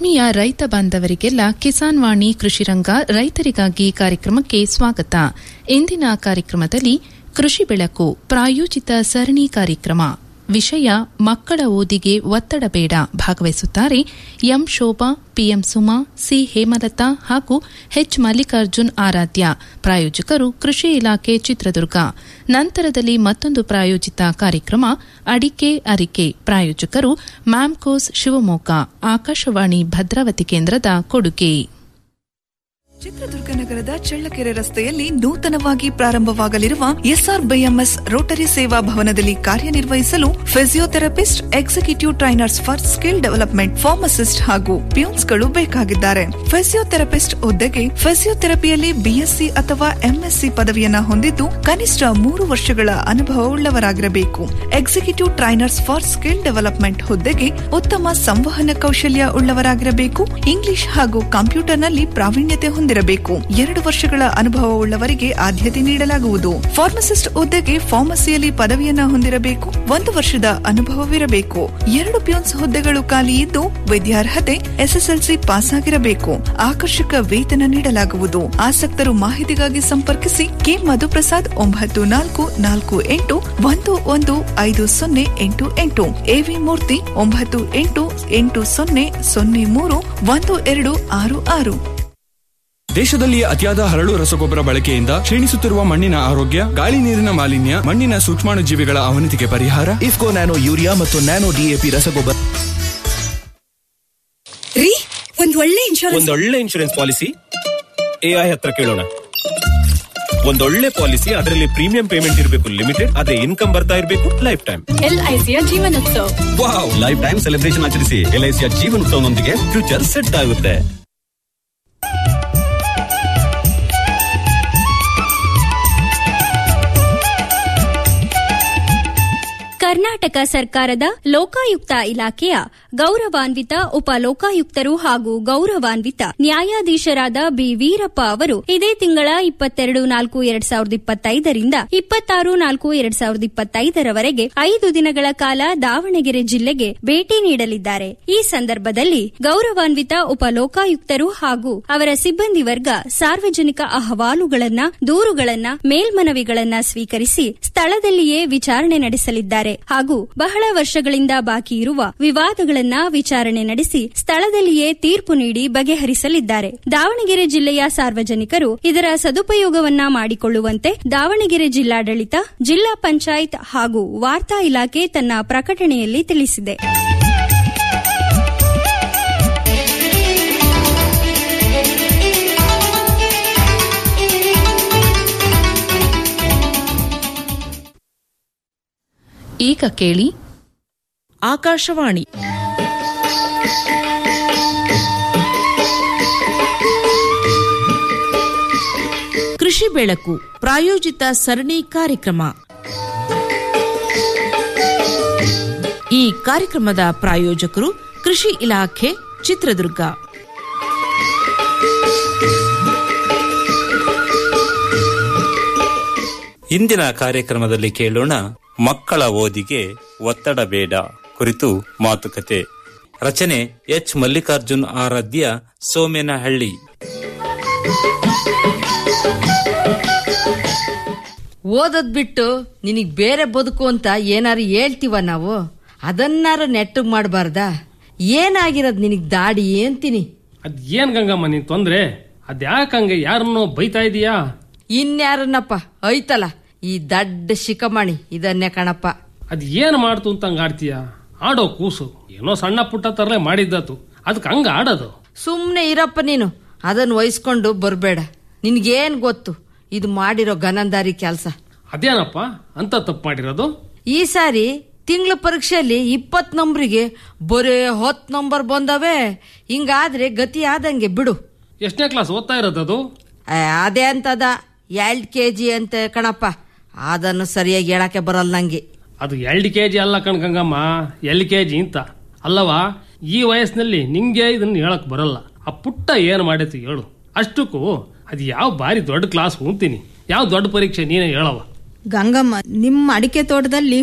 ಆತ್ಮೀಯ ರೈತ ಬಾಂಧವರಿಗೆಲ್ಲ ಕಿಸಾನ್ ವಾಣಿ ಕೃಷಿರಂಗ ರೈತರಿಗಾಗಿ ಕಾರ್ಯಕ್ರಮಕ್ಕೆ ಸ್ವಾಗತ ಇಂದಿನ ಕಾರ್ಯಕ್ರಮದಲ್ಲಿ ಕೃಷಿ ಬೆಳಕು ಪ್ರಾಯೋಜಿತ ಸರಣಿ ಕಾರ್ಯಕ್ರಮ ವಿಷಯ ಮಕ್ಕಳ ಓದಿಗೆ ಒತ್ತಡ ಬೇಡ ಭಾಗವಹಿಸುತ್ತಾರೆ M Shobha PM Suma C Hemalatha ಹಾಗೂ ಎಚ್ ಮಲ್ಲಿಕಾರ್ಜುನ್ ಆರಾಧ್ಯ ಪ್ರಾಯೋಜಕರು ಕೃಷಿ ಇಲಾಖೆ ಚಿತ್ರದುರ್ಗ ನಂತರದಲ್ಲಿ ಮತ್ತೊಂದು ಪ್ರಾಯೋಜಿತ ಕಾರ್ಯಕ್ರಮ ಅಡಿಕೆ ಅರಿಕೆ ಪ್ರಾಯೋಜಕರು ಮ್ಯಾಮ್ಕೋಸ್ ಶಿವಮೊಗ್ಗ ಆಕಾಶವಾಣಿ ಭದ್ರಾವತಿ ಕೇಂದ್ರದ ಕೊಡುಗೆ ಚಿತ್ರದುರ್ಗ ನಗರದ ಚಳ್ಳಕೆರೆ ರಸ್ತೆಯಲ್ಲಿ ನೂತನವಾಗಿ ಪ್ರಾರಂಭವಾಗಲಿರುವ ಎಸ್ಆರ್ ಬಿಎಂಎಸ್ ರೋಟರಿ ಸೇವಾ ಭವನದಲ್ಲಿ ಕಾರ್ಯನಿರ್ವಹಿಸಲು physiotherapist executive trainers for skill development pharmacist ಹಾಗೂ ಪ್ಯೂನ್ಸ್ಗಳು ಬೇಕಾಗಿದ್ದಾರೆ ಫಿಸಿಯೋಥೆರಪಿಸ್ಟ್ ಹುದ್ದೆಗೆ ಫಿಸಿಯೋಥೆರಪಿಯಲ್ಲಿ ಬಿಎಸ್ಸಿ ಅಥವಾ ಎಂಎಸ್ಸಿ ಪದವಿಯನ್ನ ಹೊಂದಿದ್ದು ಕನಿಷ್ಠ ಮೂರು ವರ್ಷಗಳ ಅನುಭವವುಳ್ಳವರಾಗಿರಬೇಕು executive trainers for skill development ಹುದ್ದೆಗೆ ಉತ್ತಮ ಸಂವಹನ ಕೌಶಲ್ಯ ಉಳ್ಳವರಾಗಿರಬೇಕು ಇಂಗ್ಲಿಷ್ ಹಾಗೂ ಕಂಪ್ಯೂಟರ್ನಲ್ಲಿ ಪ್ರಾವೀಣ್ಯತೆ ಹೊಂದಿರಬೇಕು ಎರಡು ವರ್ಷಗಳ ಅನುಭವವುಳ್ಳವರಿಗೆ ಆದ್ಯತೆ ನೀಡಲಾಗುವುದು ಫಾರ್ಮಸಿಸ್ಟ್ ಹುದ್ದೆಗೆ ಫಾರ್ಮಸಿಯಲ್ಲಿ ಪದವಿಯನ್ನ ಹೊಂದಿರಬೇಕು ಒಂದು ವರ್ಷದ ಅನುಭವವಿರಬೇಕು ಎರಡು ಪ್ಯೂನ್ಸ್ ಹುದ್ದೆಗಳು ಖಾಲಿ ಇದ್ದು ವಿದ್ಯಾರ್ಹತೆ ಎಸ್ಎಸ್ಎಲ್ಸಿ ಪಾಸ್ ಆಗಿರಬೇಕು ಆಕರ್ಷಕ ವೇತನ ನೀಡಲಾಗುವುದು ಆಸಕ್ತರು ಮಾಹಿತಿಗಾಗಿ ಸಂಪರ್ಕಿಸಿ ಕೆ ಮಧುಪ್ರಸಾದ್ ಒಂಬತ್ತು ನಾಲ್ಕು ನಾಲ್ಕು ಎಂಟು ಒಂದು ಒಂದು ಐದು ಸೊನ್ನೆ ಎಂಟು ಎಂಟು ಎವಿ ಮೂರ್ತಿ ಒಂಬತ್ತು ಎಂಟು ಎಂಟು ಸೊನ್ನೆ ಸೊನ್ನೆ ಮೂರು ಒಂದು ಎರಡು ಆರು ಆರು ದೇಶದಲ್ಲಿ ಅತಿಯಾದ ಹರಳು ರಸಗೊಬ್ಬರ ಬಳಕೆಯಿಂದ ಕ್ಷೀಣಿಸುತ್ತಿರುವ ಮಣ್ಣಿನ ಆರೋಗ್ಯ ಗಾಳಿ ನೀರಿನ ಮಾಲಿನ್ಯ ಮಣ್ಣಿನ ಸೂಕ್ಷ್ಮಾಣು ಜೀವಿಗಳ ಅವನತಿಗೆ ಪರಿಹಾರ ಇಫ್ಕೋ ನ್ಯಾನೋ ಯೂರಿಯಾ ಮತ್ತು ನ್ಯಾನೋ ಡಿಎಪಿ ರಸಗೊಬ್ಬರ ರೀ ಒಂದ್ ಒಳ್ಳೆ ಇನ್ಶೂರೆನ್ಸ್ ಒಂದೊಳ್ಳೆ ಇನ್ಶೂರೆನ್ಸ್ ಪಾಲಿಸಿ ಎಐ ಹತ್ರ ಕೇಳೋಣ ಒಂದೊಳ್ಳೆ ಪಾಲಿಸಿ ಅದರಲ್ಲಿ ಪ್ರೀಮಿಯಂ ಪೇಮೆಂಟ್ ಇರಬೇಕು ಲಿಮಿಟೆಡ್ ಅದೇ ಇನ್ಕಮ್ ಬರ್ತಾ ಇರಬೇಕು ಲೈಫ್ ಟೈಮ್ ಎಲ್ಐಸಿಯ ಜೀವನೋತ್ಸವ ವಾವ್ ಲೈಫ್ ಟೈಮ್ ಸೆಲೆಬ್ರೇಷನ್ ಆಚರಿಸಿ ಎಲ್ಐಸಿಯ ಜೀವನೋತ್ಸವನೊಂದಿಗೆ ಫ್ಯೂಚರ್ ಸೆಟ್ ಆಗುತ್ತೆ ಕರ್ನಾಟಕ ಸರ್ಕಾರದ ಲೋಕಾಯುಕ್ತ ಇಲಾಖೆಯ ಗೌರವಾನ್ವಿತ ಉಪ ಲೋಕಾಯುಕ್ತರು ಹಾಗೂ ಗೌರವಾನ್ವಿತ ನ್ಯಾಯಾಧೀಶರಾದ ಬಿ ವೀರಪ್ಪ ಅವರು ಇದೇ ತಿಂಗಳ ಇಪ್ಪತ್ತೆರಡು ನಾಲ್ಕು ಎರಡ್ ಸಾವಿರದ ಇಪ್ಪತ್ತೈದರಿಂದ ಇಪ್ಪತ್ತಾರು ನಾಲ್ಕು ಎರಡ್ ಸಾವಿರದ ಇಪ್ಪತ್ತೈದರವರೆಗೆ ಐದು ದಿನಗಳ ಕಾಲ ದಾವಣಗೆರೆ ಜಿಲ್ಲೆಗೆ ಭೇಟಿ ನೀಡಲಿದ್ದಾರೆ ಈ ಸಂದರ್ಭದಲ್ಲಿ ಗೌರವಾನ್ವಿತ ಉಪ ಲೋಕಾಯುಕ್ತರು ಹಾಗೂ ಅವರ ಸಿಬ್ಬಂದಿ ವರ್ಗ ಸಾರ್ವಜನಿಕ ಅಹವಾಲುಗಳನ್ನ ದೂರುಗಳನ್ನ ಮೇಲ್ಮನವಿಗಳನ್ನ ಸ್ವೀಕರಿಸಿ ಸ್ಥಳದಲ್ಲಿಯೇ ವಿಚಾರಣೆ ನಡೆಸಲಿದ್ದಾರೆ ಹಾಗೂ ಬಹಳ ವರ್ಷಗಳಿಂದ ಬಾಕಿ ಇರುವ ವಿವಾದಗಳನ್ನ ವಿಚಾರಣೆ ನಡೆಸಿ ಸ್ಥಳದಲ್ಲಿಯೇ ತೀರ್ಪು ನೀಡಿ ಬಗೆಹರಿಸಲಿದ್ದಾರೆ ದಾವಣಗೆರೆ ಜಿಲ್ಲೆಯ ಸಾರ್ವಜನಿಕರು ಇದರ ಸದುಪಯೋಗವನ್ನ ಮಾಡಿಕೊಳ್ಳುವಂತೆ ದಾವಣಗೆರೆ ಜಿಲ್ಲಾಡಳಿತ ಜಿಲ್ಲಾ ಪಂಚಾಯತ್ ಹಾಗೂ ವಾರ್ತಾ ಇಲಾಖೆ ತನ್ನ ಪ್ರಕಟಣೆಯಲ್ಲಿ ತಿಳಿಸಿದೆ ಈಗ ಕೇಳಿ ಆಕಾಶವಾಣಿ ಕೃಷಿ ಬೆಳಕು ಪ್ರಾಯೋಜಿತ ಸರಣಿ ಕಾರ್ಯಕ್ರಮ ಈ ಕಾರ್ಯಕ್ರಮದ ಪ್ರಾಯೋಜಕರು ಕೃಷಿ ಇಲಾಖೆ ಚಿತ್ರದುರ್ಗ ಇಂದಿನ ಕಾರ್ಯಕ್ರಮದಲ್ಲಿ ಕೇಳೋಣ ಮಕ್ಕಳ ಓದಿಗೆ ಒತ್ತಡ ಬೇಡ ಕುರಿತು ಮಾತುಕತೆ ರಚನೆ ಎಚ್ ಮಲ್ಲಿಕಾರ್ಜುನ್ ಆರಾಧ್ಯ ಸೋಮೇನಹಳ್ಳಿ ಓದದ್ ಬಿಟ್ಟು ನಿನಗ್ ಬೇರೆ ಬದುಕು ಅಂತ ಏನಾರು ಹೇಳ್ತೀವ ನಾವು ಅದನ್ನಾರು ನೆಟ್ಟಗ್ ಮಾಡಬಾರ್ದಾ ಏನಾಗಿರೋದ್ ನಿನಗ್ ದಾಡಿ ಅಂತೀನಿ ಅದ್ ಏನ್ ಗಂಗಮ್ಮ ನಿನ್ ತೊಂದ್ರೆ ಅದ್ಯಾಕ್ ಹಂಗೆ ಯಾರನ್ನೋ ಬೈತಾ ಇದೀಯಾ ಇನ್ಯಾರನ್ನಪ್ಪ ಐತಲ್ಲ ಈ ದಡ್ಡ ಶಿಖಮಣಿ ಇದನ್ನೇ ಕಣಪ್ಪ ಅದ್ ಏನ್ ಮಾಡ್ತು ಅಂತ ಹಂಗ ಆಡ್ತೀಯ ಆಡೋ ಕೂಸು ಏನೋ ಸಣ್ಣ ಪುಟ್ಟ ತರಲೆ ಮಾಡಿದ್ದತು ಅದಕ್ಕೆ ಹಂಗ ಆಡೋದು ಸುಮ್ನೆ ಇರಪ್ಪ ನೀನು ಅದನ್ನ ವಹಿಸ್ಕೊಂಡು ಬರ್ಬೇಡ ನಿನ್ಗೇನ್ ಗೊತ್ತು ಇದು ಮಾಡಿರೋ ಗನಂದಾರಿ ಕೆಲ್ಸ ಅದೇನಪ್ಪ ಅಂತ ತಪ್ಪು ಮಾಡಿರೋದು ಈ ಸಾರಿ ತಿಂಗಳ ಪರೀಕ್ಷೆಯಲ್ಲಿ ಇಪ್ಪತ್ ನಂಬರಿಗೆ ಬರೇ ಹತ್ ನಂಬರ್ ಬಂದವೆ ಹಿಂಗಾದ್ರೆ ಗತಿ ಆದಂಗೆ ಬಿಡು ಎಷ್ಟನೇ ಕ್ಲಾಸ್ ಓದ್ತಾ ಇರೋದದು ಆ, ಅದೇ ಅಂತದ ಎರಡ್ ಕೆ ಜಿ ಅಂತ ಕಣಪ್ಪ ಅದನ್ನು ಸರಿಯಾಗಿ ಹೇಳಕ್ಕೆ ಬರಲ್ಲ ನಂಗೆ ಅದು ಎರಡು ಕೆ ಜಿ ಅಲ್ಲ ಕಣ್ ಗಂಗಮ್ಮ ಎಲ್ ಕೆ ಜಿ ಅಂತ ಅಲ್ಲವಾ ಈ ವಯಸ್ಸಿನಲ್ಲಿ ನಿಂಗೆ ಇದನ್ನ ಹೇಳಕ್ ಬರಲ್ಲ ಆ ಪುಟ್ಟ ಏನ್ ಮಾಡೈತಿ ಹೇಳು ಅಷ್ಟಕ್ಕೂ ಅದು ಯಾವ ಬಾರಿ ದೊಡ್ಡ ಕ್ಲಾಸ್ ಅಂತೀನಿ ಯಾವ ದೊಡ್ಡ ಪರೀಕ್ಷೆ ನೀನೇ ಹೇಳವ ಗಂಗಮ್ಮ ನಿಮ್ಮ ಅಡಿಕೆ ತೋಟದಲ್ಲಿ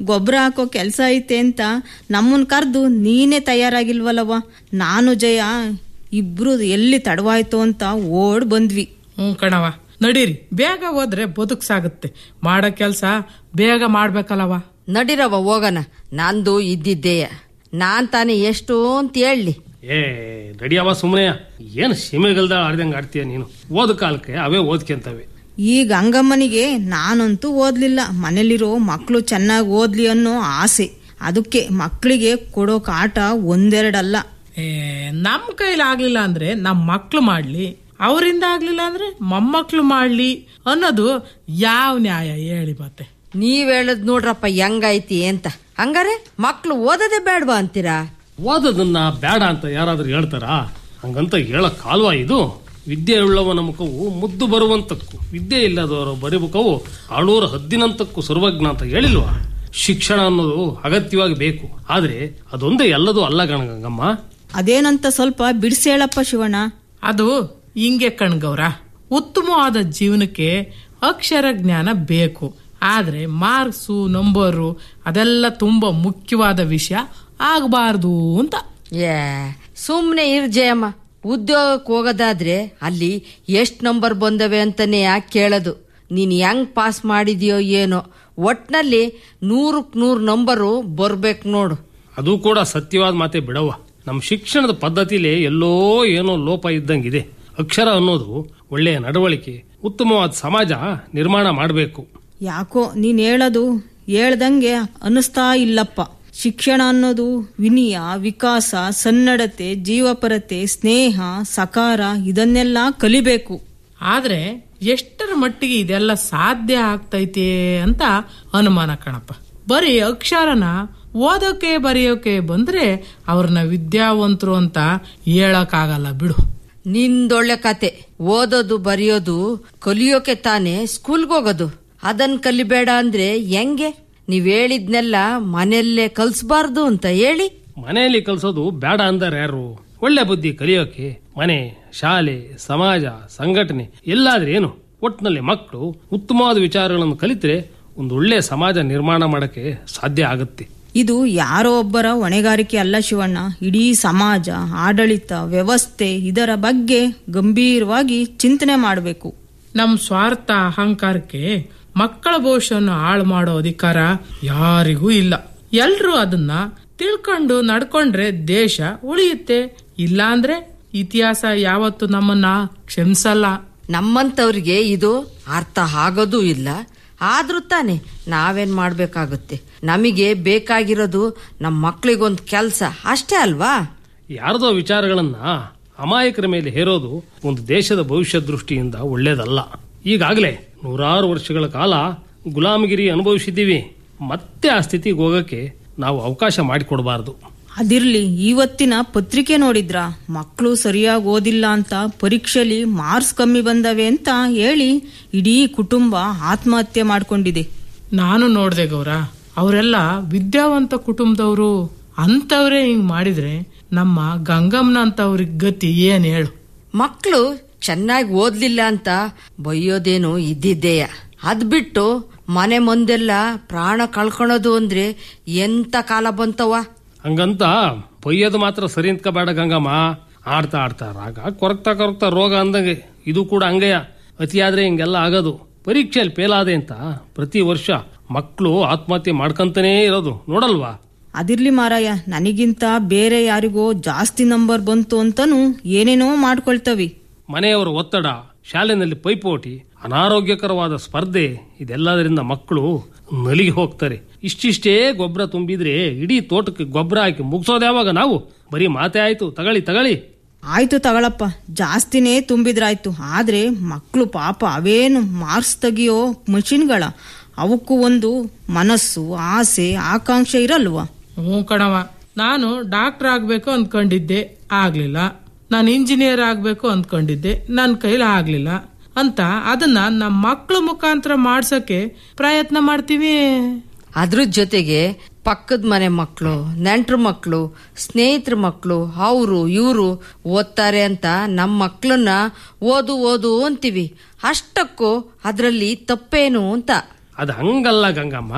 ಗೊಬ್ಬರ ಹಾಕೋ ಕೆಲಸ ಐತೆ ಅಂತ ನಮ್ಮನ್ ಕರೆದು ನೀನೇ ತಯಾರಾಗಿಲ್ವಲ್ಲವ ನಾನು ಜಯ ಇಬ್ರು ಎಲ್ಲಿ ತಡವಾಯ್ತು ಅಂತ ಓಡ್ ಬಂದ್ವಿ ಹ್ಞೂ ಕಣವ ನಡೀರಿ ಬೇಗ ಹೋದ್ರೆ ಬದುಕ್ ಸಾಗುತ್ತೆ ಮಾಡೋ ಕೆಲ್ಸ ಬೇಗ ಮಾಡ್ಬೇಕಲ್ಲವ ನಡಿರವ ಹೋಗಣ ನಂದು ಇದ್ದಿದ್ದೇಯ ನಾನ್ ತಾನೇ ಎಷ್ಟು ಅಂತ ಹೇಳಿ ಏ ನಡಿಯವ ಸುಮ್ಮನೆ ಏನು ಸೀಮೆಗಲ್ದ ಆಡ್ದಂಗೆ ಆಡ್ತೀಯ ನೀನು ಓದ ಕಾಲಕ್ಕೆ ಅವೇ ಓದ್ಕೊಂತವೆ ಈಗ ಅಂಗಮ್ಮನಿಗೆ ನಾನಂತೂ ಓದ್ಲಿಲ್ಲ ಮನೇಲಿರೋ ಮಕ್ಕಳು ಚೆನ್ನಾಗಿ ಓದ್ಲಿ ಅನ್ನೋ ಆಸೆ ಅದಕ್ಕೆ ಮಕ್ಕಳಿಗೆ ಕೊಡೋ ಕಾಟ ಒಂದೆರಡಲ್ಲ ಏ ನಮ್ ಕೈಲಿ ಆಗ್ಲಿಲ್ಲ ಅಂದ್ರೆ ನಮ್ ಮಕ್ಳು ಮಾಡ್ಲಿ ಅವರಿಂದ ಆಗ್ಲಿಲ್ಲ ಅಂದ್ರೆ ಮೊಮ್ಮಕ್ಳು ಮಾಡ್ಲಿ ಅನ್ನೋದು ಯಾವ ನ್ಯಾಯ ಹೇಳಿ ಮತ್ತೆ ನೀವ್ ಹೇಳದ್ ನೋಡ್ರಪ್ಪ ಹೆಂಗೈತಿ ಅಂತ ಹಂಗಾರೆ ಮಕ್ಳು ಓದೋದೇ ಬೇಡವಾ ಅಂತೀರಾ ಓದೋದನ್ನ ಬೇಡ ಅಂತ ಯಾರಾದ್ರೂ ಹೇಳ್ತಾರಾ ಹಂಗಂತ ಹೇಳಕ್ ಕಾಲ್ವಾ ಇದು ವಿದ್ಯೆ ಉಳ್ಳವನ ಮುಖವು ಮುದ್ದು ಬರುವಂತಕ್ಕೂ ವಿದ್ಯೆ ಇಲ್ಲದವರ ಬರಿಮುಖವು ಆಳೂರ ಹದ್ದಿನಂತಕ್ಕೂ ಸರ್ವಜ್ಞ ಅಂತ ಹೇಳಿಲ್ವಾ ಶಿಕ್ಷಣ ಅನ್ನೋದು ಅಗತ್ಯವಾಗಿ ಬೇಕು ಆದ್ರೆ ಅದೊಂದೇ ಎಲ್ಲದೂ ಅಲ್ಲ ಗಣಗಂಗಮ್ಮ ಅದೇನಂತ ಸ್ವಲ್ಪ ಬಿಡಿಸೇಳಪ್ಪ ಶಿವಣ್ಣ ಅದು ಹಿಂಗೆ ಕಣ್ಗೌರ ಉತ್ತಮವಾದ ಜೀವನಕ್ಕೆ ಅಕ್ಷರ ಜ್ಞಾನ ಬೇಕು ಆದ್ರೆ ಮಾರ್ಕ್ಸು ನಂಬರು ಅದೆಲ್ಲ ತುಂಬಾ ಮುಖ್ಯವಾದ ವಿಷಯ ಆಗಬಾರ್ದು ಅಂತ ಏ ಸುಮ್ನೆ ಇರ್ ಜಯಮ್ಮ ಉದ್ಯೋಗಕ್ಕೆ ಹೋಗೋದಾದ್ರೆ ಅಲ್ಲಿ ಎಷ್ಟ್ ನಂಬರ್ ಬಂದವೆ ಅಂತಾನೆ ಯಾಕೆ ಕೇಳೋದು ನೀನ್ ಹೆಂಗ್ ಪಾಸ್ ಮಾಡಿದ್ಯೋ ಏನೋ ಒಟ್ನಲ್ಲಿ ನೂರಕ್ ನೂರ್ ನಂಬರು ಬರ್ಬೇಕು ನೋಡು ಅದು ಕೂಡ ಸತ್ಯವಾದ ಮಾತೆ ಬಿಡವ ನಮ್ಮ ಶಿಕ್ಷಣದ ಪದ್ಧತಿಲಿ ಎಲ್ಲೋ ಏನೋ ಲೋಪ ಇದ್ದಂಗಿದೆ ಅಕ್ಷರ ಅನ್ನೋದು ಒಳ್ಳೆಯ ನಡವಳಿಕೆ ಉತ್ತಮವಾದ ಸಮಾಜ ನಿರ್ಮಾಣ ಮಾಡಬೇಕು ಯಾಕೋ ನೀನ್ ಹೇಳೋದು ಹೇಳ್ದಂಗೆ ಅನ್ನಿಸ್ತಾ ಇಲ್ಲಪ್ಪ ಶಿಕ್ಷಣ ಅನ್ನೋದು ವಿನಯ ವಿಕಾಸ ಸನ್ನಡತೆ ಜೀವಪರತೆ ಸ್ನೇಹ ಸಕಾರ ಇದನ್ನೆಲ್ಲ ಕಲಿಬೇಕು ಆದ್ರೆ ಎಷ್ಟರ ಮಟ್ಟಿಗೆ ಇದೆಲ್ಲ ಸಾಧ್ಯ ಆಗ್ತೈತೆ ಅಂತ ಅನುಮಾನ ಕಣಪ್ಪ ಬರೀ ಅಕ್ಷರನ ಓದೋಕೆ ಬರೆಯೋಕೆ ಬಂದ್ರೆ ಅವ್ರನ್ನ ವಿದ್ಯಾವಂತರು ಅಂತ ಹೇಳಕ್ಕಾಗಲ್ಲ ಬಿಡು ನಿಂದೊಳ್ಳೆ ಕತೆ ಓದೋದು ಬರೆಯೋದು ಕಲಿಯೋಕೆ ತಾನೇ ಸ್ಕೂಲ್ಗೆ ಹೋಗೋದು ಅದನ್ ಕಲಿಬೇಡ ಅಂದ್ರೆ ಹೆಂಗೆ ನೀವ್ ಹೇಳಿದ್ನೆಲ್ಲ ಮನೆಯಲ್ಲೇ ಕಲ್ಸ್ಬಾರ್ದು ಅಂತ ಹೇಳಿ ಮನೆಯಲ್ಲಿ ಕಲಿಸೋದು ಬೇಡ ಅಂದಾರೆ ಯಾರು ಒಳ್ಳೆ ಬುದ್ಧಿ ಕಲಿಯೋಕೆ ಮನೆ ಶಾಲೆ ಸಮಾಜ ಸಂಘಟನೆ ಎಲ್ಲಾದ್ರೆ ಏನು ಒಟ್ಟಿನಲ್ಲಿ ಮಕ್ಕಳು ಉತ್ತಮವಾದ ವಿಚಾರಗಳನ್ನು ಕಲಿತ್ರೆ ಒಂದು ಒಳ್ಳೆ ಸಮಾಜ ನಿರ್ಮಾಣ ಮಾಡಕ್ಕೆ ಸಾಧ್ಯ ಆಗುತ್ತೆ ಇದು ಯಾರೋ ಒಬ್ಬರ ಹೊಣೆಗಾರಿಕೆ ಅಲ್ಲ ಶಿವಣ್ಣ ಇಡೀ ಸಮಾಜ ಆಡಳಿತ ವ್ಯವಸ್ಥೆ ಇದರ ಬಗ್ಗೆ ಗಂಭೀರವಾಗಿ ಚಿಂತನೆ ಮಾಡಬೇಕು ನಮ್ ಸ್ವಾರ್ಥ ಅಹಂಕಾರಕ್ಕೆ ಮಕ್ಕಳ ಭವಿಷ್ಯವನ್ನು ಹಾಳು ಮಾಡೋ ಅಧಿಕಾರ ಯಾರಿಗೂ ಇಲ್ಲ ಎಲ್ರೂ ಅದನ್ನ ತಿಳ್ಕೊಂಡು ನಡ್ಕೊಂಡ್ರೆ ದೇಶ ಉಳಿಯುತ್ತೆ ಇಲ್ಲಾಂದ್ರೆ ಇತಿಹಾಸ ಯಾವತ್ತು ನಮ್ಮನ್ನ ಕ್ಷಮಿಸಲ್ಲ ನಮ್ಮಂತವ್ರಿಗೆ ಇದು ಅರ್ಥ ಆಗೋದೂ ಇಲ್ಲ ಆದ್ರೂ ತಾನೆ ನಾವೇನ್ ಮಾಡ್ಬೇಕಾಗುತ್ತೆ ನಮಗೆ ಬೇಕಾಗಿರೋದು ನಮ್ಮ ಮಕ್ಳಿಗೊಂದ್ ಕೆಲ್ಸ ಅಷ್ಟೇ ಅಲ್ವಾ ಯಾರದೋ ವಿಚಾರಗಳನ್ನ ಅಮಾಯಕರ ಮೇಲೆ ಹೇರೋದು ಒಂದು ದೇಶದ ಭವಿಷ್ಯ ದೃಷ್ಟಿಯಿಂದ ಒಳ್ಳೇದಲ್ಲ ಈಗಾಗಲೇ ನೂರಾರು ವರ್ಷಗಳ ಕಾಲ ಗುಲಾಮಗಿರಿ ಅನುಭವಿಸಿದ್ದೀವಿ ಮತ್ತೆ ಆ ಸ್ಥಿತಿಗೆ ಹೋಗಕ್ಕೆ ನಾವು ಅವಕಾಶ ಮಾಡಿಕೊಡಬಾರದು ಅದಿರ್ಲಿ ಇವತ್ತಿನ ಪತ್ರಿಕೆ ನೋಡಿದ್ರ ಮಕ್ಕಳು ಸರಿಯಾಗಿ ಓದಿಲ್ಲ ಅಂತ ಪರೀಕ್ಷೆಲಿ ಮಾರ್ಕ್ಸ್ ಕಮ್ಮಿ ಬಂದವೆ ಅಂತ ಹೇಳಿ ಇಡೀ ಕುಟುಂಬ ಆತ್ಮಹತ್ಯೆ ಮಾಡ್ಕೊಂಡಿದೆ ನಾನು ನೋಡ್ದೆ ಗೌರ ಅವರೆಲ್ಲ ವಿದ್ಯಾವಂತ ಕುಟುಂಬದವರು ಅಂತವ್ರೆ ಹಿಂಗ್ ಮಾಡಿದ್ರೆ ನಮ್ಮ ಗಂಗಮ್ಮನ ಅಂತವ್ರಿಗೆ ಗತಿ ಏನ್ ಹೇಳು ಮಕ್ಕಳು ಚೆನ್ನಾಗಿ ಓದ್ಲಿಲ್ಲ ಅಂತ ಬೈಯೋದೇನು ಇದ್ದಿದ್ದೇಯ ಅದ್ ಬಿಟ್ಟು ಮನೆ ಮುಂದೆಲ್ಲ ಪ್ರಾಣ ಕಳ್ಕೊಳೋದು ಅಂದ್ರೆ ಎಂತ ಕಾಲ ಬಂತವ ಹಂಗಂತ ಬೈಯೋದು ಮಾತ್ರ ಸರಿ ಬೇಡ ಗಂಗಮ್ಮ ಆಡ್ತಾ ಆಡ್ತಾ ರಾಗ ಕೊರಗ್ತಾ ಕೊರಗ್ತಾ ರೋಗ ಅಂದಂಗೆ ಇದು ಕೂಡ ಹಂಗೆಯ ಅತಿಯಾದ್ರೆ ಹಿಂಗೆಲ್ಲ ಆಗೋದು ಪರೀಕ್ಷೆಯಲ್ಲಿ ಫೇಲಾದೆ ಅಂತ ಪ್ರತಿ ವರ್ಷ ಮಕ್ಕಳು ಆತ್ಮಹತ್ಯೆ ಮಾಡ್ಕಂತಾನೇ ಇರೋದು ನೋಡಲ್ವಾ ಅದಿರ್ಲಿ ಮಾರಾಯ ನನಗಿಂತ ಬೇರೆ ಯಾರಿಗೋ ಜಾಸ್ತಿ ನಂಬರ್ ಬಂತು ಅಂತನೂ ಏನೇನೋ ಮಾಡ್ಕೊಳ್ತವಿ ಮನೆಯವರ ಒತ್ತಡ ಶಾಲೆನಲ್ಲಿ ಪೈಪೋಟಿ ಅನಾರೋಗ್ಯಕರವಾದ ಸ್ಪರ್ಧೆ ಇದೆಲ್ಲದರಿಂದ ಮಕ್ಕಳು ನಲಿಗೆ ಹೋಗ್ತಾರೆ ಇಷ್ಟಿಷ್ಟೇ ಗೊಬ್ಬರ ತುಂಬಿದ್ರೆ ಇಡೀ ತೋಟಕ್ಕೆ ಗೊಬ್ಬರ ಹಾಕಿ ಮುಗಿಸೋದು ಯಾವಾಗ ನಾವು ಬರೀ ಮಾತೆ ಆಯ್ತು ತಗೊಳ್ಳಿ ತಗೊಳ್ಳಿ ಆಯ್ತು ತಗೊಳಪ್ಪ ಜಾಸ್ತಿನೇ ತುಂಬಿದ್ರಾಯ್ತು ಆದ್ರೆ ಮಕ್ಕಳು ಪಾಪ ಅವೇನು ಮಾರ್ಕ್ಸ್ ತೆಗಿಯೋ ಮಷಿನ್ಗಳ ಅವಕ್ಕೂ ಒಂದು ಮನಸ್ಸು ಆಸೆ ಆಕಾಂಕ್ಷೆ ಇರಲ್ವಾ ಹ್ಞೂ ಕಣವ ನಾನು ಡಾಕ್ಟರ್ ಆಗ್ಬೇಕು ಅಂದ್ಕೊಂಡಿದ್ದೆ ಆಗ್ಲಿಲ್ಲ ನಾನು ಇಂಜಿನಿಯರ್ ಆಗ್ಬೇಕು ಅಂದ್ಕೊಂಡಿದ್ದೆ ನನ್ನ ಕೈಲಿ ಆಗ್ಲಿಲ್ಲ ಅಂತ ಅದನ್ನ ನಮ್ಮ ಮಕ್ಕಳ ಮುಖಾಂತರ ಮಾಡ್ಸಕ್ಕೆ ಪ್ರಯತ್ನ ಮಾಡ್ತೀವಿ ಅದ್ರ ಜೊತೆಗೆ ಪಕ್ಕದ ಮನೆ ಮಕ್ಕಳು ನೆಂಟ್ರ ಮಕ್ಕಳು ಸ್ನೇಹಿತರ ಮಕ್ಕಳು ಅವರು ಇವರು ಓದ್ತಾರೆ ಅಂತ ನಮ್ಮ ಮಕ್ಕಳನ್ನ ಓದು ಓದು ಅಂತೀವಿ ಅಷ್ಟಕ್ಕೂ ಅದರಲ್ಲಿ ತಪ್ಪೇನು ಅಂತ ಅದು ಹಂಗಲ್ಲ ಗಂಗಮ್ಮ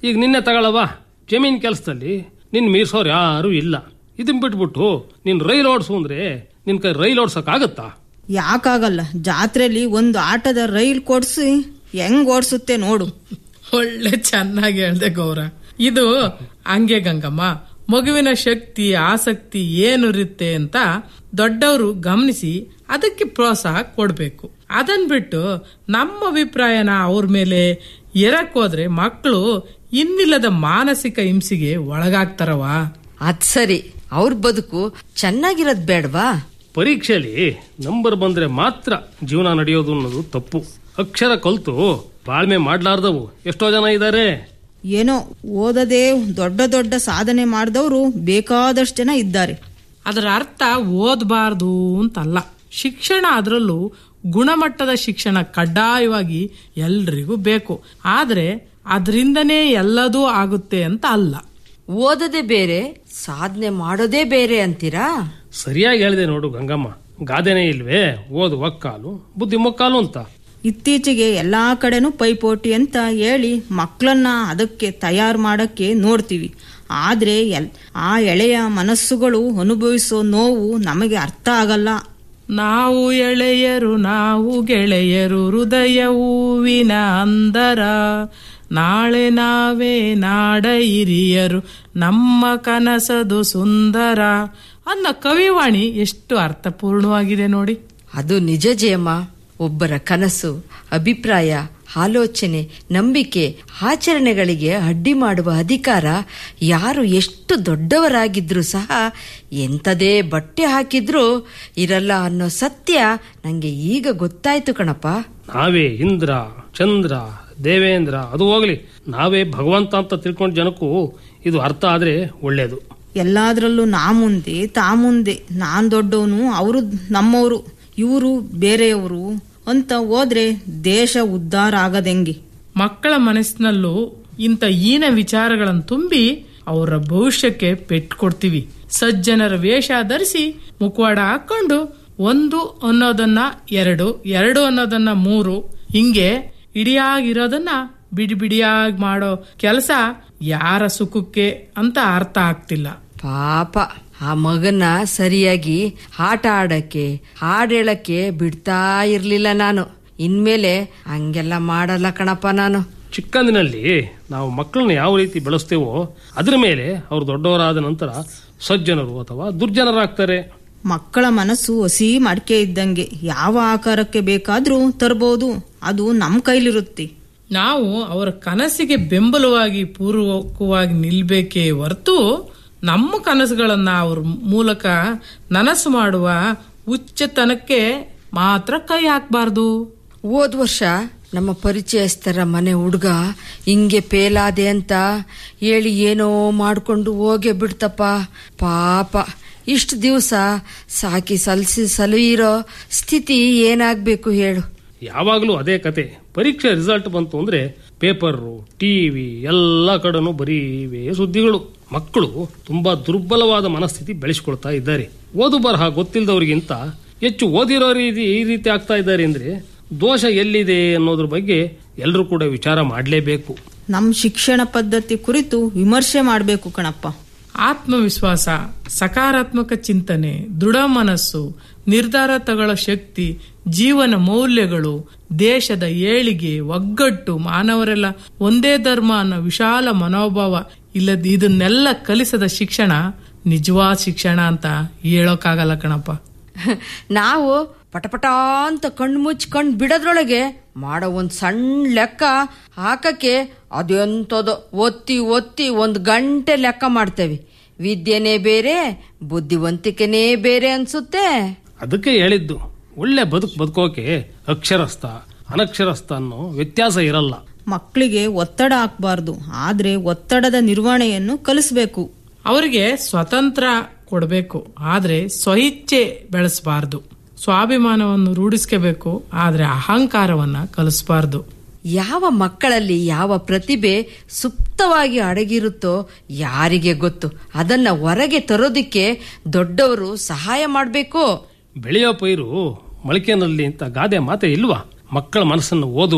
ಈಗ ನಿನ್ನೆ ತಗೊಳವ ಜಮೀನ್ ಕೆಲಸದಲ್ಲಿ ನಿನ್ ಮೀರ್ಸೋರು ಯಾರು ಇಲ್ಲ ಇದನ್ ಬಿಟ್ಬಿಟ್ಟು ನೀನ್ ರೈಲ್ ಓಡಿಸು ಅಂದ್ರೆ ನಿನ್ ಕೈ ರೈಲ್ ಓಡ್ಸಕ್ ಆಗತ್ತಾ ಯಾಕಾಗಲ್ಲ ಜಾತ್ರೆಲಿ ಒಂದು ಆಟದ ರೈಲ್ ಕೊಡ್ಸಿ ಹೆಂಗ್ ಓಡ್ಸುತ್ತೆ ನೋಡು ಒಳ್ಳೆ ಚೆನ್ನಾಗಿ ಹೇಳ್ದೆ ಗೌರ ಇದು ಹಂಗೆ ಗಂಗಮ್ಮ ಮಗುವಿನ ಶಕ್ತಿ ಆಸಕ್ತಿ ಏನು ಇರುತ್ತೆ ಅಂತ ದೊಡ್ಡವರು ಗಮನಿಸಿ ಅದಕ್ಕೆ ಪ್ರೋತ್ಸಾಹ ಕೊಡ್ಬೇಕು ಅದನ್ ಬಿಟ್ಟು ನಮ್ಮ ಅಭಿಪ್ರಾಯನ ಅವ್ರ ಮೇಲೆ ಎರಕ್ ಹೋದ್ರೆ ಮಕ್ಕಳು ಇನ್ನಿಲ್ಲದ ಮಾನಸಿಕ ಹಿಂಸೆಗೆ ಒಳಗಾಗ್ತಾರವಾ ಅದ್ ಸರಿ ಅವ್ರ ಬದುಕು ಚೆನ್ನಾಗಿರೋದ್ ಬೇಡ್ವಾ ಪರೀಕ್ಷೆಯಲ್ಲಿ ನಂಬರ್ ಬಂದ್ರೆ ಮಾತ್ರ ಜೀವನ ನಡೆಯೋದು ಅನ್ನೋದು ತಪ್ಪು ಅಕ್ಷರ ಕಲ್ತು ಬಾಳ್ಮೆ ಮಾಡ್ಲಾರ್ದವು ಎಷ್ಟೋ ಜನ ಇದ್ದಾರೆ ಏನೋ ಓದದೆ ದೊಡ್ಡ ದೊಡ್ಡ ಸಾಧನೆ ಮಾಡಿದವರು ಬೇಕಾದಷ್ಟು ಜನ ಇದ್ದಾರೆ ಅದರ ಅರ್ಥ ಓದಬಾರ್ದು ಅಂತಲ್ಲ ಶಿಕ್ಷಣ ಅದರಲ್ಲೂ ಗುಣಮಟ್ಟದ ಶಿಕ್ಷಣ ಕಡ್ಡಾಯವಾಗಿ ಎಲ್ರಿಗೂ ಬೇಕು ಆದ್ರೆ ಅದರಿಂದನೇ ಎಲ್ಲದೂ ಆಗುತ್ತೆ ಅಂತ ಅಲ್ಲ ಓದದೆ ಬೇರೆ ಸಾಧನೆ ಮಾಡೋದೇ ಬೇರೆ ಅಂತೀರಾ ಸರಿಯಾಗಿ ಹೇಳಿದೆ ನೋಡು ಗಂಗಮ್ಮ ಗಾದೆನೇ ಇಲ್ವೇ ಓದು ಒಕ್ಕಾಲು ಬುದ್ಧಿ ಮೊಕ್ಕಾಲು ಅಂತ ಇತ್ತೀಚೆಗೆ ಎಲ್ಲಾ ಕಡೆನೂ ಪೈಪೋಟಿ ಅಂತ ಹೇಳಿ ಮಕ್ಕಳನ್ನ ಅದಕ್ಕೆ ತಯಾರು ಮಾಡಕ್ಕೆ ನೋಡ್ತೀವಿ ಆದ್ರೆ ಎಲ್ ಆ ಎಳೆಯ ಮನಸ್ಸುಗಳು ಅನುಭವಿಸೋ ನೋವು ನಮಗೆ ಅರ್ಥ ಆಗಲ್ಲ ನಾವು ಎಳೆಯರು ನಾವು ಗೆಳೆಯರು ಹೃದಯ ಹೂವಿನ ಅಂದರ ನಾಳೆ ನಾವೇ ನಾಡ ಹಿರಿಯರು ನಮ್ಮ ಕನಸದು ಸುಂದರ ಅನ್ನೋ ಕವಿವಾಣಿ ಎಷ್ಟು ಅರ್ಥಪೂರ್ಣವಾಗಿದೆ ನೋಡಿ ಅದು ನಿಜ ಜಯಮ್ಮ ಒಬ್ಬರ ಕನಸು ಅಭಿಪ್ರಾಯ ಆಲೋಚನೆ ನಂಬಿಕೆ ಆಚರಣೆಗಳಿಗೆ ಅಡ್ಡಿ ಮಾಡುವ ಅಧಿಕಾರ ಯಾರು ಎಷ್ಟು ದೊಡ್ಡವರಾಗಿದ್ರು ಸಹ ಎಂಥದೇ ಬಟ್ಟೆ ಹಾಕಿದ್ರೂ ಇರಲ್ಲ ಅನ್ನೋ ಸತ್ಯ ನಂಗೆ ಈಗ ಗೊತ್ತಾಯ್ತು ಕಣಪ್ಪ ನಾವೇ ಇಂದ್ರ ಚಂದ್ರ ದೇವೇಂದ್ರ ಅದು ಹೋಗ್ಲಿ ನಾವೇ ಭಗವಂತ ಅಂತ ತಿಳ್ಕೊಂಡ ಜನಕ್ಕೂ ಇದು ಅರ್ಥ ಆದ್ರೆ ಒಳ್ಳೇದು ಎಲ್ಲಾದ್ರಲ್ಲೂ ನಾ ಮುಂದೆ ತಾ ಮುಂದೆ ನಾನ್ ದೊಡ್ಡವನು ಅವರು ನಮ್ಮವರು ಇವರು ಬೇರೆಯವರು ಅಂತ ಹೋದ್ರೆ ದೇಶ ಉದ್ಧಾರ ಆಗದೆಂಗೆ ಮಕ್ಕಳ ಮನಸ್ಸಿನಲ್ಲೂ ಇಂಥ ಹೀನ ವಿಚಾರಗಳನ್ನು ತುಂಬಿ ಅವರ ಭವಿಷ್ಯಕ್ಕೆ ಪೆಟ್ಟು ಕೊಡ್ತೀವಿ ಸಜ್ಜನರ ವೇಷ ಧರಿಸಿ ಮುಖವಾಡ ಹಾಕೊಂಡು ಒಂದು ಅನ್ನೋದನ್ನ ಎರಡು ಎರಡು ಅನ್ನೋದನ್ನ ಮೂರು ಹಿಂಗೆ ಇಡಿಯಾಗಿರೋದನ್ನ ಬಿಡಿ ಬಿಡಿಯಾಗಿ ಮಾಡೋ ಕೆಲಸ ಯಾರ ಸುಖಕ್ಕೆ ಅಂತ ಅರ್ಥ ಆಗ್ತಿಲ್ಲ ಪಾಪ ಆ ಮಗನ ಸರಿಯಾಗಿ ಆಟ ಆಡಕ್ಕೆ ಹಾಡ್ ಹೇಳಕ್ಕೆ ಬಿಡ್ತಾ ಇರ್ಲಿಲ್ಲ ನಾನು ಇನ್ಮೇಲೆ ಹಂಗೆಲ್ಲ ಮಾಡಲ್ಲ ಕಣಪ್ಪ ನಾನು ಚಿಕ್ಕಂದಿನಲ್ಲಿ ನಾವು ಮಕ್ಕಳನ್ನ ಯಾವ ರೀತಿ ಬೆಳೆಸ್ತೇವೋ ಅದ್ರ ಮೇಲೆ ಅವರು ದೊಡ್ಡವರಾದ ನಂತರ ಸಜ್ಜನರು ಅಥವಾ ದುರ್ಜನರಾಗ್ತಾರೆ ಮಕ್ಕಳ ಮನಸ್ಸು ಹಸಿ ಮಡಿಕೆ ಇದ್ದಂಗೆ ಯಾವ ಆಕಾರಕ್ಕೆ ಬೇಕಾದ್ರೂ ತರಬಹುದು ಅದು ನಮ್ ಕೈಲಿರುತ್ತೆ ನಾವು ಅವರ ಕನಸಿಗೆ ಬೆಂಬಲವಾಗಿ ಪೂರ್ವಕವಾಗಿ ನಿಲ್ಬೇಕೇ ಹೊರತು ನಮ್ಮ ಕನಸುಗಳನ್ನ ಅವ್ರ ಮೂಲಕ ನನಸು ಮಾಡುವ ಉಚ್ಚತನಕ್ಕೆ ಮಾತ್ರ ಕೈ ಹಾಕ್ಬಾರ್ದು ಹೋದ್ ವರ್ಷ ನಮ್ಮ ಪರಿಚಯಸ್ಥರ ಮನೆ ಹುಡುಗ ಹಿಂಗೆ ಪೇಲಾದೆ ಅಂತ ಹೇಳಿ ಏನೋ ಮಾಡ್ಕೊಂಡು ಹೋಗೇ ಬಿಡ್ತಪ್ಪ ಪಾಪ ಇಷ್ಟು ದಿವಸ ಸಾಕಿ ಸಲ್ಸಿ ಸಲುಹಿರೋ ಸ್ಥಿತಿ ಏನಾಗ್ಬೇಕು ಹೇಳು ಯಾವಾಗಲೂ ಅದೇ ಕತೆ ಪರೀಕ್ಷೆ ರಿಸಲ್ಟ್ ಬಂತು ಅಂದ್ರೆ ಪೇಪರು ಟಿವಿ ಎಲ್ಲ ಕಡೆನೂ ಬರೀ ಇವೇ ಸುದ್ದಿಗಳು ಮಕ್ಕಳು ತುಂಬಾ ದುರ್ಬಲವಾದ ಮನಸ್ಥಿತಿ ಬೆಳೆಸ್ಕೊಳ್ತಾ ಇದ್ದಾರೆ ಓದು ಬರಹ ಗೊತ್ತಿಲ್ಲದವ್ರಿಗಿಂತ ಹೆಚ್ಚು ಓದಿರೋ ರೀತಿ ಈ ರೀತಿ ಆಗ್ತಾ ಇದ್ದಾರೆ ಅಂದ್ರೆ ದೋಷ ಎಲ್ಲಿದೆ ಅನ್ನೋದ್ರ ಬಗ್ಗೆ ಎಲ್ಲರೂ ಕೂಡ ವಿಚಾರ ಮಾಡಲೇಬೇಕು ನಮ್ ಶಿಕ್ಷಣ ಪದ್ಧತಿ ಕುರಿತು ವಿಮರ್ಶೆ ಮಾಡ್ಬೇಕು ಕಣಪ್ಪ ಆತ್ಮವಿಶ್ವಾಸ ಸಕಾರಾತ್ಮಕ ಚಿಂತನೆ ದೃಢ ಮನಸ್ಸು ನಿರ್ಧಾರ ತಗೊಳ್ಳೋ ಶಕ್ತಿ ಜೀವನ ಮೌಲ್ಯಗಳು ದೇಶದ ಏಳಿಗೆ ಒಗ್ಗಟ್ಟು ಮಾನವರೆಲ್ಲ ಒಂದೇ ಧರ್ಮ ಅನ್ನೋ ವಿಶಾಲ ಮನೋಭಾವ ಇಲ್ಲದ ಇದನ್ನೆಲ್ಲ ಕಲಿಸದ ಶಿಕ್ಷಣ ನಿಜವಾದ ಶಿಕ್ಷಣ ಅಂತ ಹೇಳೋಕ್ಕಾಗಲ್ಲ ಕಣಪ್ಪ ನಾವು ಪಟಪಟ ಅಂತ ಕಣ್ಣು ಮುಚ್ಚಿ ಕಣ್ಣು ಬಿಡೋದ್ರೊಳಗೆ ಮಾಡೋ ಒಂದ್ ಸಣ್ಣ ಲೆಕ್ಕ ಹಾಕಕ್ಕೆ ಅದೆಂತದೋ ಒತ್ತಿ ಒತ್ತಿ ಒಂದು ಗಂಟೆ ಲೆಕ್ಕ ಮಾಡ್ತೇವೆ ವಿದ್ಯೆನೇ ಬೇರೆ ಬುದ್ಧಿವಂತಿಕೆನೇ ಬೇರೆ ಅನ್ಸುತ್ತೆ ಅದಕ್ಕೆ ಹೇಳಿದ್ದು ಒಳ್ಳೆ ಬದುಕು ಬದುಕೋಕೆ ಅಕ್ಷರಸ್ಥ ಅನಕ್ಷರಸ್ಥ ಅನ್ನೋ ವ್ಯತ್ಯಾಸ ಇರಲ್ಲ ಮಕ್ಕಳಿಗೆ ಒತ್ತಡ ಹಾಕ್ಬಾರ್ದು ಆದ್ರೆ ಒತ್ತಡದ ನಿರ್ವಹಣೆಯನ್ನು ಕಲಿಸ್ಬೇಕು ಅವರಿಗೆ ಸ್ವತಂತ್ರ ಕೊಡಬೇಕು ಆದ್ರೆ ಸ್ವಇಚ್ಛೆ ಬೆಳೆಸಬಾರ್ದು ಸ್ವಾಭಿಮಾನವನ್ನು ರೂಢಿಸ್ಕೋಬೇಕು ಆದ್ರೆ ಅಹಂಕಾರವನ್ನ ಕಲಿಸಬಾರ್ದು ಯಾವ ಮಕ್ಕಳಲ್ಲಿ ಯಾವ ಪ್ರತಿಭೆ ಸುಪ್ತವಾಗಿ ಅಡಗಿರುತ್ತೋ ಯಾರಿಗೆ ಗೊತ್ತು ಅದನ್ನ ಹೊರಗೆ ತರೋದಿಕ್ಕೆ ದೊಡ್ಡವರು ಸಹಾಯ ಮಾಡಬೇಕು ಬೆಳೆಯೋ ಪೈರು ಮೊಳಕೆನಲ್ಲಿ ಅಂತ ಗಾದೆ ಮಾತೆ ಇಲ್ವಾ ಮಕ್ಕಳ ಮನಸ್ಸನ್ನು ಓದುವ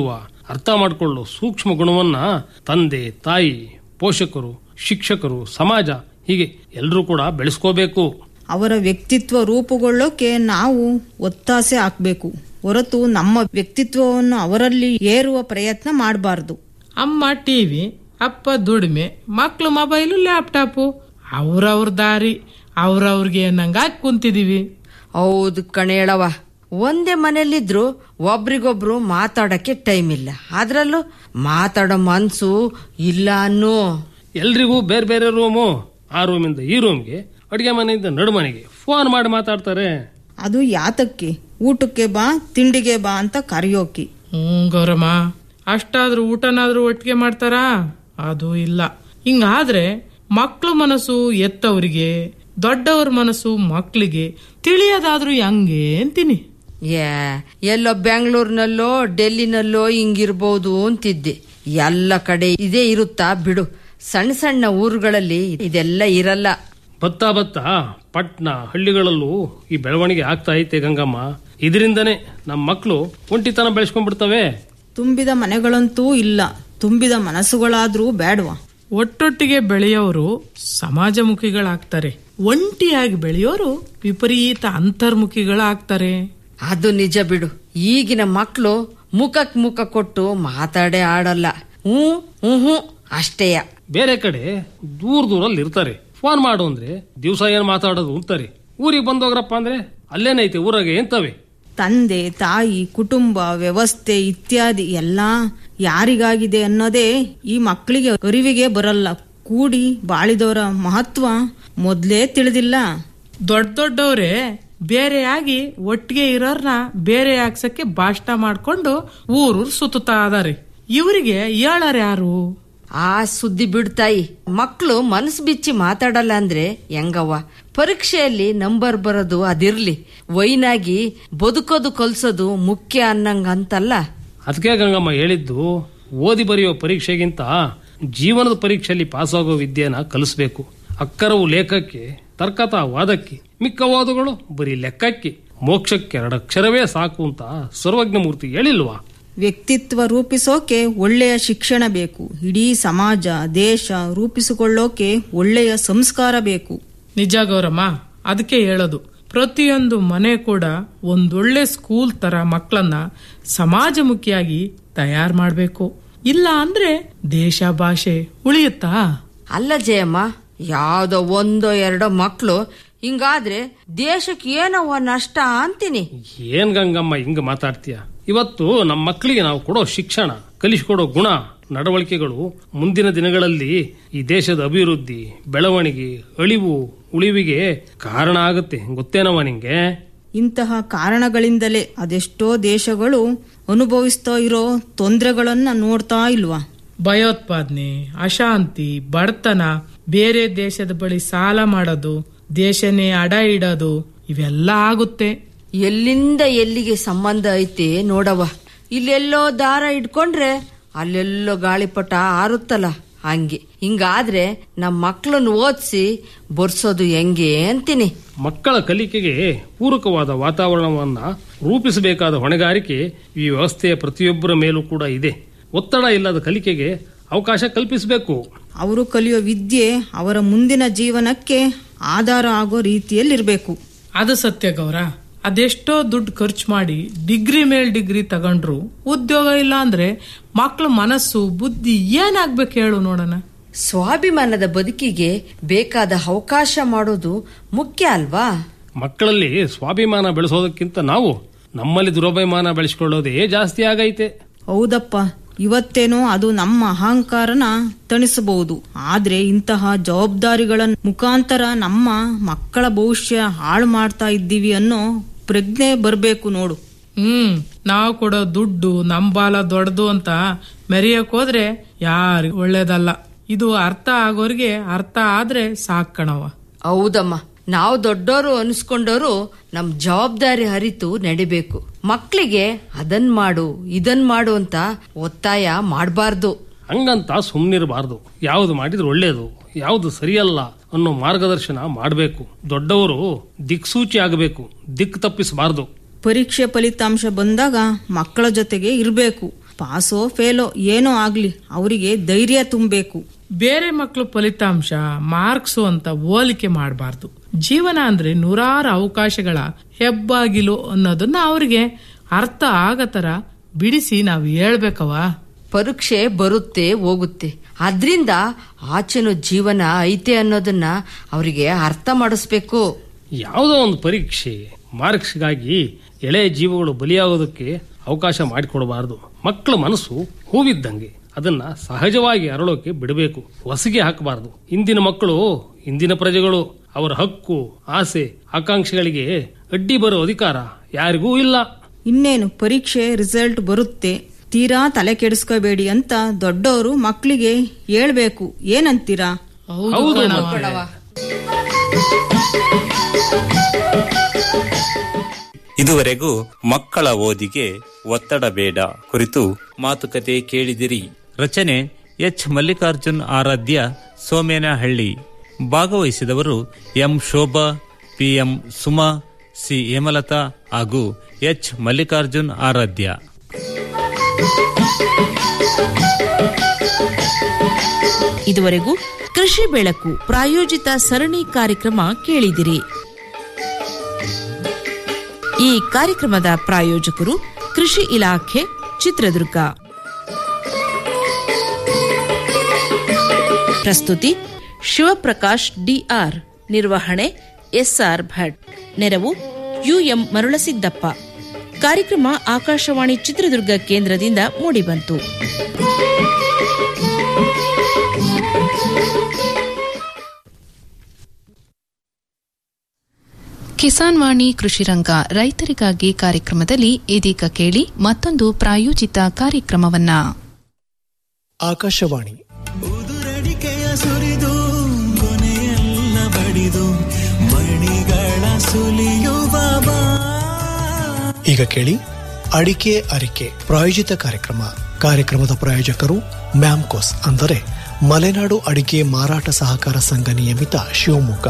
ಅರ್ಥ ಮಾಡಿಕೊಳ್ಳೋ ಸೂಕ್ಷ್ಮ ಗುಣವನ್ನ ತಂದೆ ತಾಯಿ ಪೋಷಕರು ಶಿಕ್ಷಕರು ಸಮಾಜ ಹೀಗೆ ಎಲ್ಲರೂ ಕೂಡ ಬೆಳೆಸ್ಕೋಬೇಕು ಅವರ ವ್ಯಕ್ತಿತ್ವ ರೂಪುಗೊಳ್ಳೋಕೆ ನಾವು ಒತ್ತಾಸೆ ಹಾಕ್ಬೇಕು ಹೊರತು ನಮ್ಮ ವ್ಯಕ್ತಿತ್ವವನ್ನು ಅವರಲ್ಲಿ ಏರುವ ಪ್ರಯತ್ನ ಮಾಡಬಾರ್ದು ಅಮ್ಮ ಟಿವಿ ಅಪ್ಪ ದುಡಿಮೆ ಮಕ್ಳು ಮೊಬೈಲು ಲ್ಯಾಪ್ಟಾಪು ಅವ್ರವ್ರ ದಾರಿ ಅವ್ರವ್ರಿಗೆ ನಂಗಾಗಿ ಕುಂತಿದೀವಿ ಹೌದು ಕಣೇಳವ ಒಂದೇ ಮನೇಲಿದ್ರು ಒಬ್ರಿಗೊಬ್ರು ಮಾತಾಡಕ್ಕೆ ಟೈಮ್ ಇಲ್ಲ ಅದ್ರಲ್ಲೂ ಮಾತಾಡೋ ಮನ್ಸು ಇಲ್ಲ ಅನ್ನೋ ಎಲ್ರಿಗೂ ಬೇರೆ ಬೇರೆ ರೂಮು ಆ ರೂಮಿಂದ ಈ ರೂಮ್ಗೆ ಅಡಿಗೆ ಮನೆಯಿಂದ ನಡುಮನೆಗೆ ಫೋನ್ ಮಾಡಿ ಮಾತಾಡ್ತಾರೆ ಅದು ಯಾತಕ್ಕೆ ಊಟಕ್ಕೆ ಬಾ ತಿಂಡಿಗೆ ಬಾ ಅಂತ ಕರೆಯೋಕೆ ಹ್ಮ್ ಗೌರಮ್ಮ ಅಷ್ಟಾದ್ರೂ ಊಟನಾದ್ರೂ ಒಟ್ಟಿಗೆ ಮಾಡ್ತಾರಾ ಅದು ಇಲ್ಲ ಹಿಂಗಾದ್ರೆ ಮಕ್ಳು ಮನಸ್ಸು ಎತ್ತವರಿಗೆ ದೊಡ್ಡವ್ರ ಮನಸ್ಸು ಮಕ್ಳಿಗೆ ತಿಳಿಯೋದಾದ್ರೂ ಹೆಂಗೆ ಅಂತೀನಿ ಏ ಎಲ್ಲೋ ಬೆಂಗಳೂರಿನಲ್ಲೋ ಡೆಲ್ಲಿನಲ್ಲೋ ಹಿಂಗಿರ್ಬೋದು ಅಂತಿದ್ದೆ ಎಲ್ಲ ಕಡೆ ಇದೇ ಇರುತ್ತಾ ಬಿಡು ಸಣ್ಣ ಸಣ್ಣ ಊರುಗಳಲ್ಲಿ ಇದೆಲ್ಲ ಇರಲ್ಲ ಬತ್ತಾ ಬತ್ತಾ ಪಟ್ನ ಹಳ್ಳಿಗಳಲ್ಲೂ ಈ ಬೆಳವಣಿಗೆ ಆಗ್ತಾ ಐತೆ ಗಂಗಮ್ಮ ಇದರಿಂದನೇ ನಮ್ಮ ಮಕ್ಕಳು ಒಂಟಿತನ ಬೆಳೆಸ್ಕೊಂಡ್ಬಿಡ್ತವೆ ತುಂಬಿದ ಮನೆಗಳಂತೂ ಇಲ್ಲ ತುಂಬಿದ ಮನಸ್ಸುಗಳಾದ್ರೂ ಬೇಡವಾ ಒಟ್ಟೊಟ್ಟಿಗೆ ಬೆಳೆಯೋರು ಸಮಾಜಮುಖಿಗಳಾಗ್ತಾರೆ ಒಂಟಿಯಾಗಿ ಬೆಳೆಯೋರು ವಿಪರೀತ ಅಂತರ್ಮುಖಿಗಳಾಗ್ತಾರೆ ಅದು ನಿಜ ಬಿಡು ಈಗಿನ ಮಕ್ಕಳು ಮುಖಕ್ ಮುಖ ಕೊಟ್ಟು ಮಾತಾಡೇ ಆಡಲ್ಲ ಹ್ಞೂ ಹ್ಞೂ ಹ್ಞೂ ಅಷ್ಟೇಯ ಬೇರೆ ಕಡೆ ದೂರ ದೂರಲ್ಲಿ ಇರ್ತಾರೆ ಫೋನ್ ಮಾಡು ಅಂದ್ರೆ ದಿವಸ ಏನ್ ಮಾತಾಡೋದು ಅಂತಾರೆ ಊರಿಗೆ ಬಂದೋಗ್ರಪ್ಪ ಅಂದ್ರೆ ಅಲ್ಲೇನೈತೆ ಊರಾಗೆ ಎಂತವೆ ತಂದೆ ತಾಯಿ ಕುಟುಂಬ ವ್ಯವಸ್ಥೆ ಇತ್ಯಾದಿ ಎಲ್ಲ ಯಾರಿಗಾಗಿದೆ ಅನ್ನೋದೇ ಈ ಮಕ್ಕಳಿಗೆ ಅರಿವಿಗೆ ಬರಲ್ಲ ಕೂಡಿ ಬಾಳಿದವರ ಮಹತ್ವ ಮೊದ್ಲೇ ತಿಳಿದಿಲ್ಲ ದೊಡ್ಡ ದೊಡ್ಡವ್ರೆ ಬೇರೆಯಾಗಿ ಒಟ್ಟಿಗೆ ಇರೋರ್ನ ಬೇರೆ ಹಾಕ್ಸಕ್ಕೆ ಭಾಷಣ ಮಾಡ್ಕೊಂಡು ಊರೂರ್ ಸುತ್ತುತ್ತಾ ಅದಾರೆ ಇವರಿಗೆ ಹೇಳಾರ ಯಾರು ಆ ಸುದ್ದಿ ಬಿಡ್ತಾಯಿ ಮಕ್ಕಳು ಮನಸ್ಸು ಬಿಚ್ಚಿ ಮಾತಾಡಲ್ಲ ಅಂದ್ರೆ ಹೆಂಗವ್ವ ಪರೀಕ್ಷೆಯಲ್ಲಿ ನಂಬರ್ ಬರೋದು ಅದಿರ್ಲಿ ವೈನಾಗಿ ಬದುಕೋದು ಕಲ್ಸೋದು ಮುಖ್ಯ ಅನ್ನಂಗ ಅಂತಲ್ಲ ಅದಕ್ಕೆ ಗಂಗಮ್ಮ ಹೇಳಿದ್ದು ಓದಿ ಬರೆಯೋ ಪರೀಕ್ಷೆಗಿಂತ ಜೀವನದ ಪರೀಕ್ಷೆಯಲ್ಲಿ ಪಾಸಾಗೋ ವಿದ್ಯೆನ ಕಲಿಸ್ಬೇಕು ಅಕ್ಕರವು ಲೇಖಕ್ಕೆ ತರ್ಕತ ವಾದಕ್ಕೆ ಮಿಕ್ಕ ವಾದಗಳು ಬರೀ ಲೆಕ್ಕಕ್ಕೆ ಮೋಕ್ಷಕ್ಕೆ ಎರಡಕ್ಷರವೇ ಸಾಕು ಅಂತ ಸರ್ವಜ್ಞ ಮೂರ್ತಿ ಹೇಳಿಲ್ವಾ ವ್ಯಕ್ತಿತ್ವ ರೂಪಿಸೋಕೆ ಒಳ್ಳೆಯ ಶಿಕ್ಷಣ ಬೇಕು ಇಡೀ ಸಮಾಜ ದೇಶ ರೂಪಿಸಿಕೊಳ್ಳೋಕೆ ಒಳ್ಳೆಯ ಸಂಸ್ಕಾರ ಬೇಕು ನಿಜ ಗೌರಮ್ಮ ಅದಕ್ಕೆ ಹೇಳೋದು ಪ್ರತಿಯೊಂದು ಮನೆ ಕೂಡ ಒಂದೊಳ್ಳೆ ಸ್ಕೂಲ್ ತರ ಮಕ್ಕಳನ್ನ ಸಮಾಜಮುಖಿಯಾಗಿ ತಯಾರು ಮಾಡಬೇಕು ಇಲ್ಲ ಅಂದ್ರೆ ದೇಶ ಭಾಷೆ ಉಳಿಯುತ್ತಾ ಅಲ್ಲ ಜಯಮ್ಮ ಯಾವ್ದೋ ಒಂದೋ ಎರಡೋ ಮಕ್ಕಳು ಹಿಂಗಾದ್ರೆ ದೇಶಕ್ಕೆ ಏನವ್ವ ನಷ್ಟ ಅಂತೀನಿ ಏನ್ ಗಂಗಮ್ಮ ಹಿಂಗ ಮಾತಾಡ್ತೀಯ ಇವತ್ತು ನಮ್ಮ ಮಕ್ಕಳಿಗೆ ನಾವು ಕೊಡೋ ಶಿಕ್ಷಣ ಕಲಿಸಿಕೊಡೋ ಗುಣ ನಡವಳಿಕೆಗಳು ಮುಂದಿನ ದಿನಗಳಲ್ಲಿ ಈ ದೇಶದ ಅಭಿವೃದ್ಧಿ ಬೆಳವಣಿಗೆ ಅಳಿವು ಉಳಿವಿಗೆ ಕಾರಣ ಆಗುತ್ತೆ ಗೊತ್ತೇನವ ನಿಂಗೆ ಇಂತಹ ಕಾರಣಗಳಿಂದಲೇ ಅದೆಷ್ಟೋ ದೇಶಗಳು ಅನುಭವಿಸ್ತಾ ಇರೋ ತೊಂದರೆಗಳನ್ನ ನೋಡ್ತಾ ಇಲ್ವಾ ಭಯೋತ್ಪಾದನೆ ಅಶಾಂತಿ ಬಡತನ ಬೇರೆ ದೇಶದ ಬಳಿ ಸಾಲ ಮಾಡೋದು ದೇಶನೇ ಅಡ ಇಡೋದು ಇವೆಲ್ಲ ಆಗುತ್ತೆ ಎಲ್ಲಿಂದ ಎಲ್ಲಿಗೆ ಸಂಬಂಧ ಐತೆ ನೋಡವ್ವ ಇಲ್ಲೆಲ್ಲೋ ದಾರ ಇಟ್ಕೊಂಡ್ರೆ ಅಲ್ಲೆಲ್ಲೋ ಗಾಳಿಪಟ ಆರುತ್ತಲ್ಲ ಹಂಗೆ ಹಿಂಗಾದ್ರೆ ನಮ್ಮ ಮಕ್ಕಳನ್ನ ಓದಿಸಿ ಬರ್ಸೋದು ಹೆಂಗೆ ಅಂತೀನಿ ಮಕ್ಕಳ ಕಲಿಕೆಗೆ ಪೂರಕವಾದ ವಾತಾವರಣವನ್ನ ರೂಪಿಸಬೇಕಾದ ಹೊಣೆಗಾರಿಕೆ ಈ ವ್ಯವಸ್ಥೆಯ ಪ್ರತಿಯೊಬ್ಬರ ಮೇಲೂ ಕೂಡ ಇದೆ ಒತ್ತಡ ಇಲ್ಲದ ಕಲಿಕೆಗೆ ಅವಕಾಶ ಕಲ್ಪಿಸಬೇಕು ಅವರು ಕಲಿಯೋ ವಿದ್ಯೆ ಅವರ ಮುಂದಿನ ಜೀವನಕ್ಕೆ ಆಧಾರ ಆಗೋ ರೀತಿಯಲ್ಲಿರಬೇಕು ಅದು ಸತ್ಯ ಗೌರ ಅದೆಷ್ಟೋ ದುಡ್ಡು ಖರ್ಚು ಮಾಡಿ ಡಿಗ್ರಿ ಮೇಲ್ ಡಿಗ್ರಿ ತಗೊಂಡ್ರು ಉದ್ಯೋಗ ಇಲ್ಲ ಅಂದ್ರೆ ಮಕ್ಳ ಮನಸ್ಸು ಬುದ್ಧಿ ಏನಾಗ್ಬೇಕು ಹೇಳು ನೋಡೋಣ ಸ್ವಾಭಿಮಾನದ ಬದುಕಿಗೆ ಬೇಕಾದ ಅವಕಾಶ ಮಾಡೋದು ಮುಖ್ಯ ಅಲ್ವಾ ಮಕ್ಕಳಲ್ಲಿ ಸ್ವಾಭಿಮಾನ ಬೆಳೆಸೋದಕ್ಕಿಂತ ನಾವು ನಮ್ಮಲ್ಲಿ ದುರಭಿಮಾನ ಬೆಳೆಸಿಕೊಳ್ಳೋದೇ ಜಾಸ್ತಿ ಆಗೈತೆ ಹೌದಪ್ಪ ಇವತ್ತೇನೋ ಅದು ನಮ್ಮ ಅಹಂಕಾರನ ತಣಿಸಬಹುದು ಆದ್ರೆ ಇಂತಹ ಜವಾಬ್ದಾರಿಗಳ ಮುಖಾಂತರ ನಮ್ಮ ಮಕ್ಕಳ ಭವಿಷ್ಯ ಹಾಳು ಮಾಡ್ತಾ ಇದ್ದೀವಿ ಅನ್ನೋ ಪ್ರಜ್ಞೆ ಬರಬೇಕು ನೋಡು ಹ್ಮ್ ನಾವು ಕೊಡೋ ದುಡ್ಡು ನಮ್ ಬಾಲ ದೊಡ್ಡದು ಅಂತ ಮೆರೆಯಕ್ ಹೋದ್ರೆ ಯಾರಿಗೂ ಒಳ್ಳೇದಲ್ಲ ಇದು ಅರ್ಥ ಆಗೋರ್ಗೆ ಅರ್ಥ ಆದ್ರೆ ಸಾಕಣವ ಹೌದಮ್ಮ ನಾವು ದೊಡ್ಡೋರು ಅನ್ಸ್ಕೊಂಡೋರು ನಮ್ ಜವಾಬ್ದಾರಿ ಹರಿತು ನಡಿಬೇಕು ಮಕ್ಕಳಿಗೆ ಅದನ್ ಮಾಡು ಇದನ್ ಮಾಡು ಅಂತ ಒತ್ತಾಯ ಮಾಡಬಾರ್ದು ಹಂಗಂತ ಸುಮ್ಮನಿರಬಾರ್ದು ಯಾವುದು ಮಾಡಿದ್ರೆ ಒಳ್ಳೇದು ಯಾವುದು ಸರಿಯಲ್ಲ ಅನ್ನೋ ಮಾರ್ಗದರ್ಶನ ಮಾಡಬೇಕು ದೊಡ್ಡವರು ದಿಕ್ಸೂಚಿ ಆಗಬೇಕು ದಿಕ್ಕು ತಪ್ಪಿಸಬಾರ್ದು ಪರೀಕ್ಷೆ ಫಲಿತಾಂಶ ಬಂದಾಗ ಮಕ್ಕಳ ಜೊತೆಗೆ ಇರಬೇಕು ಪಾಸೋ ಫೇಲೋ ಏನೋ ಆಗ್ಲಿ ಅವರಿಗೆ ಧೈರ್ಯ ತುಂಬಬೇಕು ಬೇರೆ ಮಕ್ಕಳು ಫಲಿತಾಂಶ ಮಾರ್ಕ್ಸು ಅಂತ ಹೋಲಿಕೆ ಮಾಡಬಾರ್ದು ಜೀವನ ಅಂದ್ರೆ ನೂರಾರು ಅವಕಾಶಗಳ ಹೆಬ್ಬಾಗಿಲು ಅನ್ನೋದನ್ನ ಅವ್ರಿಗೆ ಅರ್ಥ ಆಗತರ ಬಿಡಿಸಿ ನಾವು ಹೇಳ್ಬೇಕವ ಪರೀಕ್ಷೆ ಬರುತ್ತೆ ಹೋಗುತ್ತೆ ಅದ್ರಿಂದ ಆಚೆನೂ ಜೀವನ ಐತೆ ಅನ್ನೋದನ್ನ ಅವರಿಗೆ ಅರ್ಥ ಮಾಡಿಸ್ಬೇಕು ಯಾವುದೋ ಒಂದು ಪರೀಕ್ಷೆ ಮಾರ್ಕ್ಸ್ಗಾಗಿ ಎಳೆ ಜೀವಗಳು ಬಲಿಯಾಗೋದಕ್ಕೆ ಅವಕಾಶ ಮಾಡಿಕೊಡಬಾರದು ಮಕ್ಕಳ ಮನಸ್ಸು ಹೂವಿದ್ದಂಗೆ ಅದನ್ನ ಸಹಜವಾಗಿ ಅರಳೋಕೆ ಬಿಡಬೇಕು ಹೊಸಿಗೆ ಹಾಕಬಾರದು ಇಂದಿನ ಮಕ್ಕಳು ಇಂದಿನ ಪ್ರಜೆಗಳು ಅವರ ಹಕ್ಕು ಆಸೆ ಆಕಾಂಕ್ಷೆಗಳಿಗೆ ಅಡ್ಡಿ ಬರೋ ಅಧಿಕಾರ ಯಾರಿಗೂ ಇಲ್ಲ ಇನ್ನೇನು ಪರೀಕ್ಷೆ ರಿಸಲ್ಟ್ ಬರುತ್ತೆ ತೀರಾ ತಲೆ ಕೆಡಿಸ್ಕೋಬೇಡಿ ಅಂತ ದೊಡ್ಡವರು ಮಕ್ಕಳಿಗೆ ಹೇಳ್ಬೇಕು ಏನಂತೀರಾ ಹೌದು ಇದುವರೆಗೂ ಮಕ್ಕಳ ಓದಿಗೆ ಒತ್ತಡ ಬೇಡ ಕುರಿತು ಮಾತುಕತೆ ಕೇಳಿದಿರಿ ರಚನೆ ಎಚ್ ಮಲ್ಲಿಕಾರ್ಜುನ್ ಆರಾಧ್ಯ ಸೋಮೇನಹಳ್ಳಿ ಭಾಗವಹಿಸಿದವರು M Shobha PM Suma C Hemalatha ಹಾಗೂ ಎಚ್ ಮಲ್ಲಿಕಾರ್ಜುನ್ ಆರಾಧ್ಯ ಇದುವರೆಗೂ ಕೃಷಿ ಬೆಳಕು ಪ್ರಾಯೋಜಿತ ಸರಣಿ ಕಾರ್ಯಕ್ರಮ ಕೇಳಿದಿರಿ ಈ ಕಾರ್ಯಕ್ರಮದ ಪ್ರಾಯೋಜಕರು ಕೃಷಿ ಇಲಾಖೆ ಚಿತ್ರದುರ್ಗ ಪ್ರಸ್ತುತಿ ಶಿವಪ್ರಕಾಶ್ ಡಿಆರ್ ನಿರ್ವಹಣೆ ಎಸ್ಆರ್ ಭಟ್ ನೆರವು ಯುಎಂ ಮರುಳಸಿದ್ದಪ್ಪ ಕಾರ್ಯಕ್ರಮ ಆಕಾಶವಾಣಿ ಚಿತ್ರದುರ್ಗ ಕೇಂದ್ರದಿಂದ ಮೂಡಿಬಂತು ಕಿಸಾನ್ ವಾಣಿ ಕೃಷಿರಂಗ ರೈತರಿಗಾಗಿ ಕಾರ್ಯಕ್ರಮದಲ್ಲಿ ಇದೀಗ ಕೇಳಿ ಮತ್ತೊಂದು ಪ್ರಾಯೋಜಿತ ಕಾರ್ಯಕ್ರಮವನ್ನ ಆಕಾಶವಾಣಿ ಸುರಿದು ಕೊನೆಯೆಲ್ಲ ಬಡಿದು ಮಣಿಗಳ ಸುಲಿಯುವ ಈಗ ಕೇಳಿ ಅಡಿಕೆ ಅರಿಕೆ ಪ್ರಾಯೋಜಿತ ಕಾರ್ಯಕ್ರಮ ಕಾರ್ಯಕ್ರಮದ ಪ್ರಾಯೋಜಕರು ಮ್ಯಾಮ್ಕೋಸ್ ಅಂದರೆ ಮಲೆನಾಡು ಅಡಿಕೆ ಮಾರಾಟ ಸಹಕಾರ ಸಂಘ ನಿಯಮಿತ ಶಿವಮೊಗ್ಗ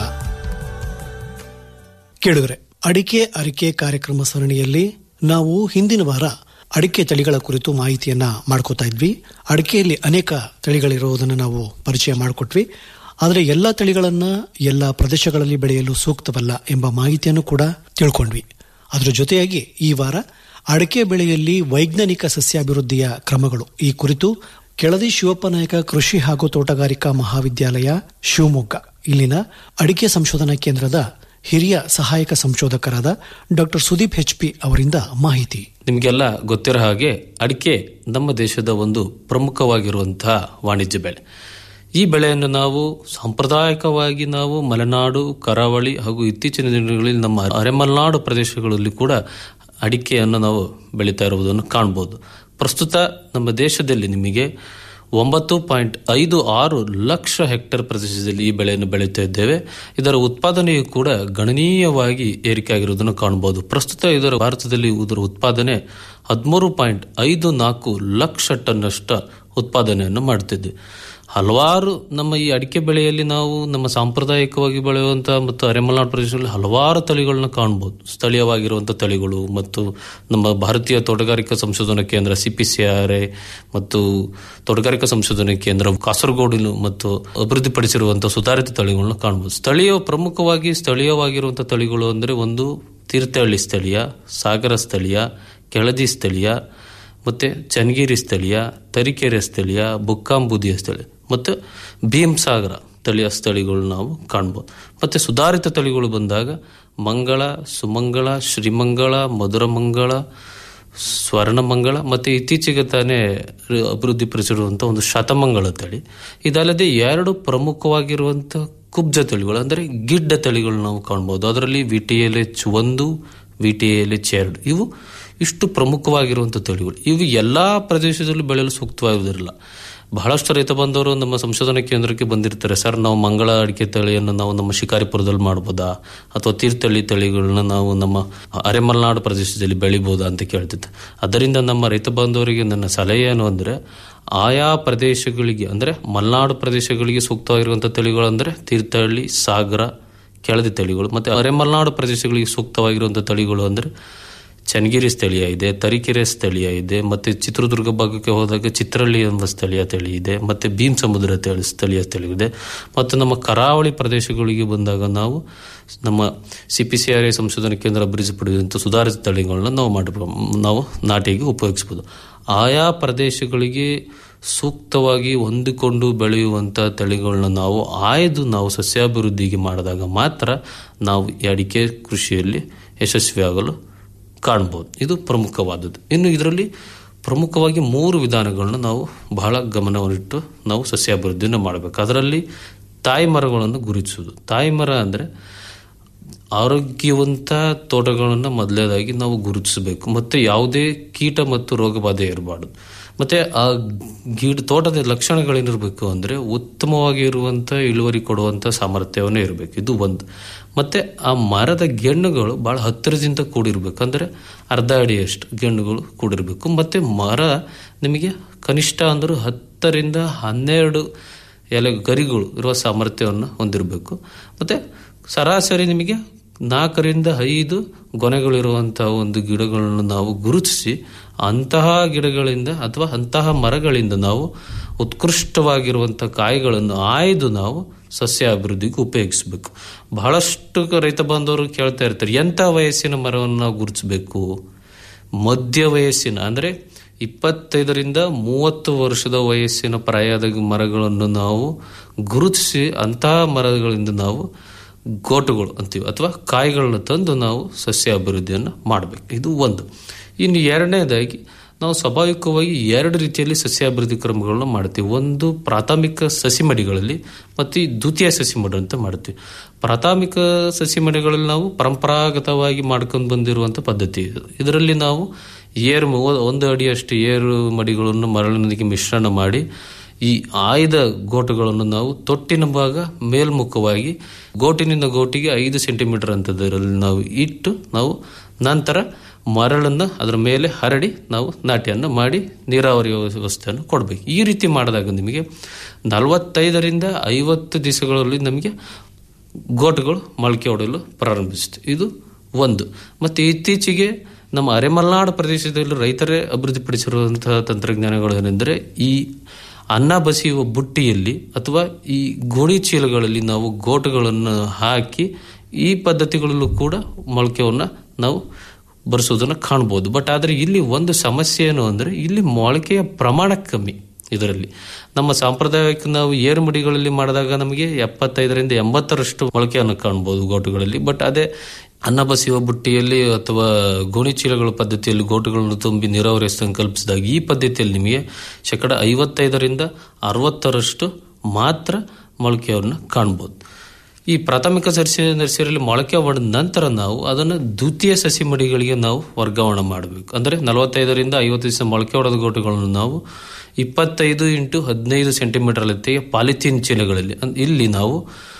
ಕೇಳಿದ್ರೆ ಅಡಿಕೆ ಅರಿಕೆ ಕಾರ್ಯಕ್ರಮ ಸರಣಿಯಲ್ಲಿ ನಾವು ಹಿಂದಿನ ವಾರ ಅಡಿಕೆ ತಳಿಗಳ ಕುರಿತು ಮಾಹಿತಿಯನ್ನ ಮಾಡ್ಕೋತಾ ಇದ್ವಿ ಅಡಿಕೆಯಲ್ಲಿ ಅನೇಕ ತಳಿಗಳಿರುವುದನ್ನು ನಾವು ಪರಿಚಯ ಮಾಡಿಕೊಟ್ವಿ ಆದರೆ ಎಲ್ಲ ತಳಿಗಳನ್ನ ಎಲ್ಲ ಪ್ರದೇಶಗಳಲ್ಲಿ ಬೆಳೆಯಲು ಸೂಕ್ತವಲ್ಲ ಎಂಬ ಮಾಹಿತಿಯನ್ನು ಕೂಡ ತಿಳ್ಕೊಂಡ್ವಿ ಅದರ ಜೊತೆಯಾಗಿ ಈ ವಾರ ಅಡಿಕೆ ಬೆಳೆಯಲ್ಲಿ ವೈಜ್ಞಾನಿಕ ಸಸ್ಯಾಭಿವೃದ್ಧಿಯ ಕ್ರಮಗಳು ಈ ಕುರಿತು ಕೆಳದಿ ಶಿವಪ್ಪನಾಯಕ ಕೃಷಿ ಹಾಗೂ ತೋಟಗಾರಿಕಾ ಮಹಾವಿದ್ಯಾಲಯ ಶಿವಮೊಗ್ಗ ಇಲ್ಲಿನ ಅಡಿಕೆ ಸಂಶೋಧನಾ ಕೇಂದ್ರದ ಹಿರಿಯ ಸಹಾಯಕ ಸಂಶೋಧಕರಾದ ಡಾಕ್ಟರ್ ಸುದೀಪ್ ಹೆಚ್ ಪಿ ಅವರಿಂದ ಮಾಹಿತಿ ನಿಮಗೆಲ್ಲ ಗೊತ್ತಿರೋ ಹಾಗೆ ಅಡಿಕೆ ನಮ್ಮ ದೇಶದ ಒಂದು ಪ್ರಮುಖವಾಗಿರುವಂತಹ ವಾಣಿಜ್ಯ ಬೆಳೆ ಈ ಬೆಳೆಯನ್ನು ನಾವು ಸಾಂಪ್ರದಾಯಿಕವಾಗಿ ನಾವು ಮಲೆನಾಡು ಕರಾವಳಿ ಹಾಗೂ ಇತ್ತೀಚಿನ ದಿನಗಳಲ್ಲಿ ನಮ್ಮ ಅರೆಮಲೆನಾಡು ಪ್ರದೇಶಗಳಲ್ಲಿ ಕೂಡ ಅಡಿಕೆಯನ್ನು ನಾವು ಬೆಳೀತಾ ಇರುವುದನ್ನು ಕಾಣಬಹುದು ಪ್ರಸ್ತುತ ನಮ್ಮ ದೇಶದಲ್ಲಿ ನಿಮಗೆ ಒಂಬತ್ತು ಪಾಯಿಂಟ್ ಐದು ಆರು ಲಕ್ಷ ಹೆಕ್ಟೇರ್ ಪ್ರದೇಶದಲ್ಲಿ ಈ ಬೆಳೆಯನ್ನು ಬೆಳೆಯುತ್ತಾ ಇದ್ದೇವೆ ಇದರ ಉತ್ಪಾದನೆಯು ಕೂಡ ಗಣನೀಯವಾಗಿ ಏರಿಕೆ ಆಗಿರುವುದನ್ನು ಕಾಣಬಹುದು ಪ್ರಸ್ತುತ ಇದರ ಭಾರತದಲ್ಲಿ ಇದರ ಉತ್ಪಾದನೆ ಹದಿಮೂರು ಪಾಯಿಂಟ್ ಐದು ನಾಲ್ಕು ಲಕ್ಷ ಟನ್ನಷ್ಟ ಉತ್ಪಾದನೆಯನ್ನು ಮಾಡುತ್ತಿದೆ ಹಲವಾರು ನಮ್ಮ ಈ ಅಡಿಕೆ ಬೆಳೆಯಲ್ಲಿ ನಾವು ನಮ್ಮ ಸಾಂಪ್ರದಾಯಿಕವಾಗಿ ಬೆಳೆಯುವಂತಹ ಮತ್ತು ಅರೆಮಲೆನಾಡು ಪ್ರದೇಶದಲ್ಲಿ ಹಲವಾರು ತಳಿಗಳನ್ನ ಕಾಣಬಹುದು ಸ್ಥಳೀಯವಾಗಿರುವಂತಹ ತಳಿಗಳು ಮತ್ತು ನಮ್ಮ ಭಾರತೀಯ ತೋಟಗಾರಿಕಾ ಸಂಶೋಧನಾ ಕೇಂದ್ರ ಸಿಪಿಸಿಆರ್ಎ ಮತ್ತು ತೋಟಗಾರಿಕಾ ಸಂಶೋಧನಾ ಕೇಂದ್ರ ಕಾಸರಗೋಡು ಮತ್ತು ಅಭಿವೃದ್ಧಿಪಡಿಸಿರುವಂತಹ ಸುಧಾರಿತ ತಳಿಗಳನ್ನ ಕಾಣಬಹುದು ಸ್ಥಳೀಯ ಪ್ರಮುಖವಾಗಿ ಸ್ಥಳೀಯವಾಗಿರುವಂತಹ ತಳಿಗಳು ಅಂದರೆ ಒಂದು ತೀರ್ಥಹಳ್ಳಿ ಸ್ಥಳೀಯ ಸಾಗರ ಸ್ಥಳೀಯ ಕೆಳದಿ ಸ್ಥಳೀಯ ಮತ್ತೆ ಚನ್ನಗಿರಿ ಸ್ಥಳೀಯ ತರೀಕೆರೆ ಸ್ಥಳೀಯ ಬುಕ್ಕಾಂಬುದಿಯ ಸ್ಥಳೀಯ ಮತ್ತು ಭೀಮಸಾಗರ ತಳಿಯ ಸ್ಥಳಿಗಳು ನಾವು ಕಾಣ್ಬೋದು ಮತ್ತೆ ಸುಧಾರಿತ ತಳಿಗಳು ಬಂದಾಗ ಮಂಗಳ ಸುಮಂಗಳ ಶ್ರೀಮಂಗಳ ಮಧುರಮಂಗಳ ಸ್ವರ್ಣಮಂಗಳ ಮತ್ತೆ ಇತ್ತೀಚೆಗೆ ತಾನೇ ಅಭಿವೃದ್ಧಿಪಡಿಸಿರುವಂಥ ಒಂದು ಶತಮಂಗಳ ತಳಿ ಇದಲ್ಲದೆ ಎರಡು ಪ್ರಮುಖವಾಗಿರುವಂಥ ಕುಬ್ಜ ತಳಿಗಳು ಅಂದರೆ ಗಿಡ್ಡ ತಳಿಗಳು ನಾವು ಕಾಣ್ಬೋದು ಅದರಲ್ಲಿ ವಿ ಟಿ ಎಲ್ ಎಚ್ ಒಂದು ವಿ ಟಿ ಎಲ್ ಎಚ್ ಎರಡು ಇವು ಇಷ್ಟು ಪ್ರಮುಖವಾಗಿರುವಂಥ ತಳಿಗಳು ಇವು ಎಲ್ಲ ಪ್ರದೇಶದಲ್ಲೂ ಬೆಳೆಯಲು ಸೂಕ್ತವಾಗಿರುವುದಿಲ್ಲ ಬಹಳಷ್ಟು ರೈತ ಬಂದವರು ನಮ್ಮ ಸಂಶೋಧನಾ ಕೇಂದ್ರಕ್ಕೆ ಬಂದಿರ್ತಾರೆ ಸರ್ ನಾವು ಮಂಗಳ ಅಡಿಕೆ ತಳಿಯನ್ನು ನಾವು ನಮ್ಮ ಶಿಕಾರಿಪುರದಲ್ಲಿ ಮಾಡ್ಬೋದಾ ಅಥವಾ ತೀರ್ಥಹಳ್ಳಿ ತಳಿಗಳನ್ನ ನಾವು ನಮ್ಮ ಅರೆಮಲೆನಾಡು ಪ್ರದೇಶದಲ್ಲಿ ಬೆಳಿಬೋದಾ ಅಂತ ಕೇಳ್ತಿದ್ದೆ ಅದರಿಂದ ನಮ್ಮ ರೈತ ಬಾಂಧವರಿಗೆ ನನ್ನ ಸಲಹೆ ಏನು ಅಂದರೆ ಆಯಾ ಪ್ರದೇಶಗಳಿಗೆ ಅಂದರೆ ಮಲೆನಾಡು ಪ್ರದೇಶಗಳಿಗೆ ಸೂಕ್ತವಾಗಿರುವಂಥ ತಳಿಗಳು ಅಂದರೆ ತೀರ್ಥಹಳ್ಳಿ ಸಾಗರ ಕೆಳದಿ ತಳಿಗಳು ಮತ್ತು ಅರೆಮಲೆನಾಡು ಪ್ರದೇಶಗಳಿಗೆ ಸೂಕ್ತವಾಗಿರುವಂಥ ತಳಿಗಳು ಅಂದರೆ ಚನ್ನಗಿರಿ ಸ್ಥಳೀಯ ಇದೆ ತರೀಕೆರೆ ಸ್ಥಳೀಯ ಇದೆ ಮತ್ತೆ ಚಿತ್ರದುರ್ಗ ಭಾಗಕ್ಕೆ ಹೋದಾಗ ಚಿತ್ರಹಳ್ಳಿ ಎಂಬ ಸ್ಥಳೀಯ ತಳಿ ಇದೆ ಮತ್ತೆ ಭೀಮ್ ಸಮುದ್ರ ತಳಿ ಸ್ಥಳೀಯ ತಳಿ ಇದೆ ಮತ್ತು ನಮ್ಮ ಕರಾವಳಿ ಪ್ರದೇಶಗಳಿಗೆ ಬಂದಾಗ ನಾವು ನಮ್ಮ C P C R A ಸಂಶೋಧನಾ ಕೇಂದ್ರ ಅಭಿವೃದ್ಧಿಪಡಿಸಿದಂಥ ಸುಧಾರಿತ ತಳಿಗಳನ್ನ ನಾವು ಮಾಡಿ ನಾವು ನಾಟಿಗೆ ಉಪಯೋಗಿಸ್ಬೋದು ಆಯಾ ಪ್ರದೇಶಗಳಿಗೆ ಸೂಕ್ತವಾಗಿ ಹೊಂದಿಕೊಂಡು ಬೆಳೆಯುವಂಥ ತಳಿಗಳನ್ನ ನಾವು ಆಯ್ದು ನಾವು ಸಸ್ಯಾಭಿವೃದ್ಧಿಗೆ ಮಾಡಿದಾಗ ಮಾತ್ರ ನಾವು ಈ ಅಡಿಕೆ ಕೃಷಿಯಲ್ಲಿ ಯಶಸ್ವಿಯಾಗಲು ಕಾಣ್ಬೋದು ಇದು ಪ್ರಮುಖವಾದದ್ದು ಇನ್ನು ಇದರಲ್ಲಿ ಪ್ರಮುಖವಾಗಿ ಮೂರು ವಿಧಾನಗಳನ್ನ ನಾವು ಬಹಳ ಗಮನವನ್ನಿಟ್ಟು ನಾವು ಸಸ್ಯಾಭಿವೃದ್ಧಿಯನ್ನು ಮಾಡಬೇಕು ಅದರಲ್ಲಿ ತಾಯಿ ಮರಗಳನ್ನು ಗುರುತಿಸುವುದು ತಾಯಿ ಮರ ಅಂದರೆ ಆರೋಗ್ಯವಂತ ತೋಟಗಳನ್ನು ಮೊದಲನೇದಾಗಿ ನಾವು ಗುರುತಿಸಬೇಕು ಮತ್ತು ಯಾವುದೇ ಕೀಟ ಮತ್ತು ರೋಗ ಬಾಧೆ ಇರಬಾರ್ದು ಮತ್ತು ಆ ಗಿಡ ತೋಟದ ಲಕ್ಷಣಗಳೇನಿರಬೇಕು ಅಂದರೆ ಉತ್ತಮವಾಗಿ ಇರುವಂಥ ಇಳುವರಿ ಕೊಡುವಂಥ ಸಾಮರ್ಥ್ಯವನ್ನೇ ಇರಬೇಕು ಇದು ಒಂದು ಮತ್ತು ಆ ಮರದ ಗೆಣ್ಣುಗಳು ಭಾಳ ಹತ್ತಿರದಿಂದ ಕೂಡಿರ್ಬೇಕು ಅಂದರೆ ಅರ್ಧ ಅಡಿಯಷ್ಟು ಗೆಣ್ಣುಗಳು ಕೂಡಿರಬೇಕು ಮತ್ತು ಮರ ನಿಮಗೆ ಕನಿಷ್ಠ ಅಂದರೂ ಹತ್ತರಿಂದ ಹನ್ನೆರಡು ಎಲೆ ಗರಿಗಳು ಇರುವ ಸಾಮರ್ಥ್ಯವನ್ನು ಹೊಂದಿರಬೇಕು ಮತ್ತು ಸರಾಸರಿ ನಿಮಗೆ ನಾಲ್ಕರಿಂದ ಐದು ಗೊನೆಗಳಿರುವಂತಹ ಒಂದು ಗಿಡಗಳನ್ನು ನಾವು ಗುರುತಿಸಿ ಅಂತಹ ಗಿಡಗಳಿಂದ ಅಥವಾ ಅಂತಹ ಮರಗಳಿಂದ ನಾವು ಉತ್ಕೃಷ್ಟವಾಗಿರುವಂಥ ಕಾಯಿಗಳನ್ನು ಆಯ್ದು ನಾವು ಸಸ್ಯ ಅಭಿವೃದ್ಧಿಗೆ ಉಪಯೋಗಿಸಬೇಕು ಬಹಳಷ್ಟು ರೈತ ಬಾಂಧವರು ಕೇಳ್ತಾ ಇರ್ತಾರೆ ಎಂಥ ವಯಸ್ಸಿನ ಮರವನ್ನು ನಾವು ಗುರುತಿಸಬೇಕು ಮಧ್ಯ ವಯಸ್ಸಿನ ಅಂದರೆ ಇಪ್ಪತ್ತೈದರಿಂದ ಮೂವತ್ತು ವರ್ಷದ ವಯಸ್ಸಿನ ಪ್ರಾಯದ ಮರಗಳನ್ನು ನಾವು ಗುರುತಿಸಿ ಅಂತಹ ಮರಗಳಿಂದ ನಾವು ಗೋಟುಗಳು ಅಂತೀವಿ ಅಥವಾ ಕಾಯಿಗಳನ್ನ ತಂದು ನಾವು ಸಸ್ಯ ಅಭಿವೃದ್ಧಿಯನ್ನು ಮಾಡಬೇಕು ಇದು ಒಂದು ಇನ್ನು ಎರಡನೇದಾಗಿ ನಾವು ಸ್ವಾಭಾವಿಕವಾಗಿ ಎರಡು ರೀತಿಯಲ್ಲಿ ಸಸ್ಯಾಭಿವೃದ್ಧಿ ಕ್ರಮಗಳನ್ನ ಮಾಡ್ತೀವಿ ಒಂದು ಪ್ರಾಥಮಿಕ ಸಸಿಮಡಿಗಳಲ್ಲಿ ಮತ್ತು ಈ ದ್ವಿತೀಯ ಸಸಿಮಡಿ ಅಂತ ಮಾಡ್ತೀವಿ ಪ್ರಾಥಮಿಕ ಸಸಿಮಡಿಗಳಲ್ಲಿ ನಾವು ಪರಂಪರಾಗತವಾಗಿ ಮಾಡ್ಕೊಂಡು ಬಂದಿರುವಂಥ ಪದ್ಧತಿ ಇದು ಇದರಲ್ಲಿ ನಾವು ಏರು ಒಂದು ಅಡಿಯಷ್ಟು ಏರು ಮಡಿಗಳನ್ನು ಮರಳಿನೊಂದಿಗೆ ಮಿಶ್ರಣ ಮಾಡಿ ಈ ಆಯ್ದ ಗೋಟುಗಳನ್ನು ನಾವು ತೊಟ್ಟಿನ ಭಾಗ ಮೇಲ್ಮುಖವಾಗಿ ಗೋಟಿನಿಂದ ಗೋಟಿಗೆ ಐದು ಸೆಂಟಿಮೀಟರ್ ಅಂತದರಲ್ಲಿ ನಾವು ಇಟ್ಟು ನಾವು ನಂತರ ಮರಳನ್ನು ಅದರ ಮೇಲೆ ಹರಡಿ ನಾವು ನಾಟ್ಯವನ್ನು ಮಾಡಿ ನೀರಾವರಿ ವ್ಯವಸ್ಥೆಯನ್ನು ಕೊಡಬೇಕು ಈ ರೀತಿ ಮಾಡಿದಾಗ ನಿಮಗೆ ನಲವತ್ತೈದರಿಂದ ಐವತ್ತು ದಿವಸಗಳಲ್ಲಿ ನಮಗೆ ಗೋಟುಗಳು ಮೊಳಕೆ ಹೊಡೆಯಲು ಪ್ರಾರಂಭಿಸುತ್ತೆ ಇದು ಒಂದು ಮತ್ತು ಇತ್ತೀಚೆಗೆ ನಮ್ಮ ಅರೆಮಲ್ನಾಡು ಪ್ರದೇಶದಲ್ಲಿ ರೈತರೇ ಅಭಿವೃದ್ಧಿಪಡಿಸಿರುವಂತಹ ತಂತ್ರಜ್ಞಾನಗಳು ಏನೆಂದರೆ ಈ ಅನ್ನ ಬಸಿಯುವ ಬುಟ್ಟಿಯಲ್ಲಿ ಅಥವಾ ಈ ಗೋಣಿ ಚೀಲಗಳಲ್ಲಿ ನಾವು ಗೋಟುಗಳನ್ನು ಹಾಕಿ ಈ ಪದ್ಧತಿಗಳಲ್ಲೂ ಕೂಡ ಮೊಳಕೆಯನ್ನು ನಾವು ಬರೆಸೋದನ್ನು ಕಾಣ್ಬೋದು ಬಟ್ ಆದರೆ ಇಲ್ಲಿ ಒಂದು ಸಮಸ್ಯೆ ಏನು ಅಂದರೆ ಇಲ್ಲಿ ಮೊಳಕೆಯ ಪ್ರಮಾಣ ಕಮ್ಮಿ ಇದರಲ್ಲಿ ನಮ್ಮ ಸಾಂಪ್ರದಾಯಿಕ ನಾವು ಏರುಮಡಿಗಳಲ್ಲಿ ಮಾಡಿದಾಗ ನಮಗೆ ಎಪ್ಪತ್ತೈದರಿಂದ ಎಂಬತ್ತರಷ್ಟು ಮೊಳಕೆಯನ್ನು ಕಾಣ್ಬೋದು ಗೋಟುಗಳಲ್ಲಿ ಬಟ್ ಅದೇ ಅನ್ನ ಬಸಿಯುವ ಬುಟ್ಟಿಯಲ್ಲಿ ಅಥವಾ ಗೋಣಿ ಚೀಲಗಳ ಪದ್ಧತಿಯಲ್ಲಿ ಗೋಟುಗಳನ್ನು ತುಂಬಿ ನೀರಾವರಿ ಕಲ್ಪಿಸಿದಾಗ ಈ ಪದ್ಧತಿಯಲ್ಲಿ ನಿಮಗೆ ಶೇಕಡ ಐವತ್ತೈದರಿಂದ ಅರವತ್ತರಷ್ಟು ಮಾತ್ರ ಮೊಳಕೆಯನ್ನು ಕಾಣ್ಬೋದು ಈ ಪ್ರಾಥಮಿಕ ಸಸಿ ನರ್ಸರಿಯಲ್ಲಿ ಮೊಳಕೆ ಹೊಡೆದ ನಂತರ ನಾವು ಅದನ್ನು ದ್ವಿತೀಯ ಸಸಿ ಮಡಿಗಳಿಗೆ ನಾವು ವರ್ಗಾವಣೆ ಮಾಡಬೇಕು ಅಂದರೆ ನಲವತ್ತೈದರಿಂದ ಐವತ್ತು ದಿವಸ ಮೊಳಕೆ ಹೊಡೆದ ಗೋಟುಗಳನ್ನು ನಾವು ಇಪ್ಪತ್ತೈದು ಇಂಟು ಹದಿನೈದು ಸೆಂಟಿಮೀಟರ್ ಎತ್ತಿಗೆ ಪಾಲಿಥೀನ್ ಚೀಲಗಳಲ್ಲಿ ಇಲ್ಲಿ ನಾವು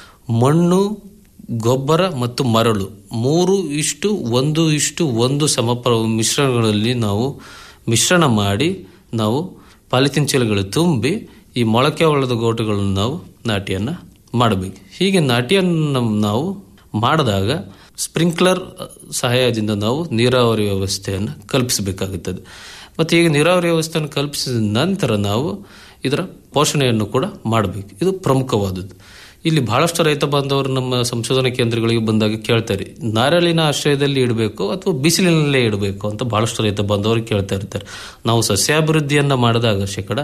ಮಣ್ಣು ಗೊಬ್ಬರ ಮತ್ತು ಮರಳು ಮೂರು ಇಷ್ಟು ಒಂದು ಇಷ್ಟು ಒಂದು ಸಮಪ್ರ ಮಿಶ್ರಣಗಳಲ್ಲಿ ನಾವು ಮಿಶ್ರಣ ಮಾಡಿ ನಾವು ಪಾಲಿಥೀನ್ ಚೀಲಗಳು ತುಂಬಿ ಈ ಮೊಳಕೆ ಹೊಳೆದ ಗೋಟುಗಳನ್ನು ನಾವು ನಾಟಿಯನ್ನು ಮಾಡಬೇಕು ಹೀಗೆ ನಾಟಿಯನ್ನು ನಾವು ಮಾಡಿದಾಗ ಸ್ಪ್ರಿಂಕ್ಲರ್ ಸಹಾಯದಿಂದ ನಾವು ನೀರಾವರಿ ವ್ಯವಸ್ಥೆಯನ್ನು ಕಲ್ಪಿಸಬೇಕಾಗುತ್ತದೆ ಮತ್ತು ಈಗ ನೀರಾವರಿ ವ್ಯವಸ್ಥೆಯನ್ನು ಕಲ್ಪಿಸಿದ ನಂತರ ನಾವು ಇದರ ಪೋಷಣೆಯನ್ನು ಕೂಡ ಮಾಡಬೇಕು ಇದು ಪ್ರಮುಖವಾದದ್ದು ಇಲ್ಲಿ ಬಹಳಷ್ಟು ರೈತ ಬಾಂಧವರು ನಮ್ಮ ಸಂಶೋಧನಾ ಕೇಂದ್ರಗಳಿಗೆ ಬಂದಾಗ ಕೇಳ್ತಾರೆ ನಾರಳಿನ ಆಶ್ರಯದಲ್ಲಿ ಇಡಬೇಕು ಅಥವಾ ಬಿಸಿಲಿನಲ್ಲೇ ಇಡಬೇಕು ಅಂತ ಬಹಳಷ್ಟು ರೈತ ಬಾಂಧವರು ಕೇಳ್ತಾ ಇರ್ತಾರೆ ನಾವು ಸಸ್ಯಾಭಿವೃದ್ಧಿಯನ್ನ ಮಾಡಿದಾಗ ಶೇಕಡ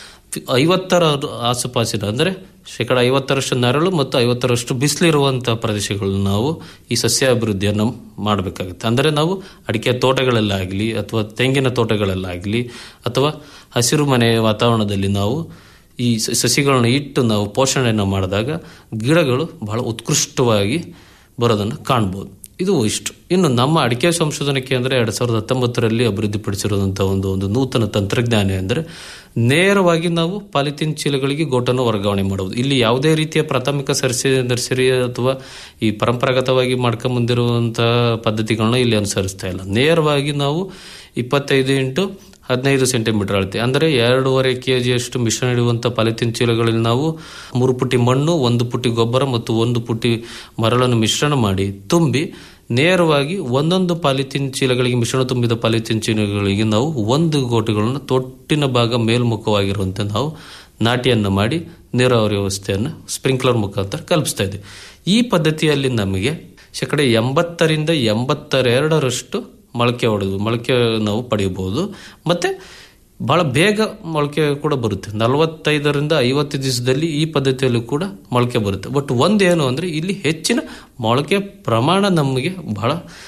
ಐವತ್ತರ ಆಸುಪಾಸಿನ ಅಂದರೆ ಶೇಕಡ ಐವತ್ತರಷ್ಟು ನೆರಳು ಮತ್ತು ಐವತ್ತರಷ್ಟು ಬಿಸಿಲಿರುವಂಥ ಪ್ರದೇಶಗಳನ್ನು ನಾವು ಈ ಸಸ್ಯ ಅಭಿವೃದ್ಧಿಯನ್ನು ಮಾಡಬೇಕಾಗುತ್ತೆ ಅಂದರೆ ನಾವು ಅಡಿಕೆ ತೋಟಗಳಲ್ಲಾಗಲಿ ಅಥವಾ ತೆಂಗಿನ ತೋಟಗಳಲ್ಲಾಗಲಿ ಅಥವಾ ಹಸಿರು ಮನೆ ವಾತಾವರಣದಲ್ಲಿ ನಾವು ಈ ಸಸಿಗಳನ್ನ ಇಟ್ಟು ನಾವು ಪೋಷಣೆಯನ್ನು ಮಾಡಿದಾಗ ಗಿಡಗಳು ಬಹಳ ಉತ್ಕೃಷ್ಟವಾಗಿ ಬರೋದನ್ನು ಕಾಣ್ಬೋದು ಇದು ಇಷ್ಟು ಇನ್ನು ನಮ್ಮ ಅಡಿಕೆ ಸಂಶೋಧನಾ ಕೇಂದ್ರ ಎರಡ್ ಸಾವಿರದ ಹತ್ತೊಂಬತ್ತರಲ್ಲಿ ಅಭಿವೃದ್ಧಿಪಡಿಸಿರುವಂತಹ ಒಂದು ಒಂದು ನೂತನ ತಂತ್ರಜ್ಞಾನ ಎಂದರೆ ನೇರವಾಗಿ ನಾವು ಪಾಲಿಥೀನ್ ಚೀಲಗಳಿಗೆ ಗೋಟನ್ನು ವರ್ಗಾವಣೆ ಮಾಡುವುದು ಇಲ್ಲಿ ಯಾವುದೇ ರೀತಿಯ ಪ್ರಾಥಮಿಕ ಸರಸಿ ನರ್ಸರಿ ಅಥವಾ ಈ ಪರಂಪರಾಗತವಾಗಿ ಮಾಡ್ಕೊಂಬಂದಿರುವಂತಹ ಪದ್ಧತಿಗಳನ್ನ ಇಲ್ಲಿ ಅನುಸರಿಸ್ತಾ ಇಲ್ಲ ನೇರವಾಗಿ ನಾವು ಇಪ್ಪತ್ತೈದು ಇಂಟು ಹದಿನೈದು ಸೆಂಟಿಮೀಟರ್ ಅಳತೆ ಅಂದರೆ ಎರಡೂವರೆ ಕೆ ಜಿಯಷ್ಟು ಮಿಶ್ರಣ ಇಡುವಂಥ ಪಾಲಿಥೀನ್ ಚೀಲಗಳಲ್ಲಿ ನಾವು ಮೂರು ಪುಟ್ಟಿ ಮಣ್ಣು ಒಂದು ಪುಟ್ಟಿ ಗೊಬ್ಬರ ಮತ್ತು ಒಂದು ಪುಟ್ಟಿ ಮರಳನ್ನು ಮಿಶ್ರಣ ಮಾಡಿ ತುಂಬಿ ನೇರವಾಗಿ ಒಂದೊಂದು ಪಾಲಿಥಿನ್ ಚೀಲಗಳಿಗೆ ಮಿಶ್ರಣ ತುಂಬಿದ ಪಾಲಿಥಿನ್ ಚೀಲಗಳಿಗೆ ನಾವು ಒಂದು ಗೋಟುಗಳನ್ನು ತೊಟ್ಟಿನ ಭಾಗ ಮೇಲ್ಮುಖವಾಗಿರುವಂತೆ ನಾವು ನಾಟಿಯನ್ನು ಮಾಡಿ ನೀರಾವರಿ ವ್ಯವಸ್ಥೆಯನ್ನು ಸ್ಪ್ರಿಂಕ್ಲರ್ ಮುಖಾಂತರ ಕಲ್ಪಿಸ್ತಾ ಇದ್ದೀವಿ ಈ ಪದ್ಧತಿಯಲ್ಲಿ ನಮಗೆ ಶೇಕಡ ಎಂಬತ್ತರಿಂದ ಎಂಬತ್ತೆರಡರಷ್ಟು ಮೊಳಕೆ ಹೊಡೆದು ಮೊಳಕೆ ನಾವು ಪಡೆಯಬಹುದು ಮತ್ತೆ ಬಹಳ ಬೇಗ ಮೊಳಕೆ ಕೂಡ ಬರುತ್ತೆ ನಲವತ್ತೈದರಿಂದ ಐವತ್ತು ದಿವಸದಲ್ಲಿ ಈ ಪದ್ಧತಿಯಲ್ಲೂ ಕೂಡ ಮೊಳಕೆ ಬರುತ್ತೆ ಬಟ್ ಒಂದೇನು ಅಂದರೆ ಇಲ್ಲಿ ಹೆಚ್ಚಿನ ಮೊಳಕೆ ಪ್ರಮಾಣ ನಮಗೆ ಬಹಳ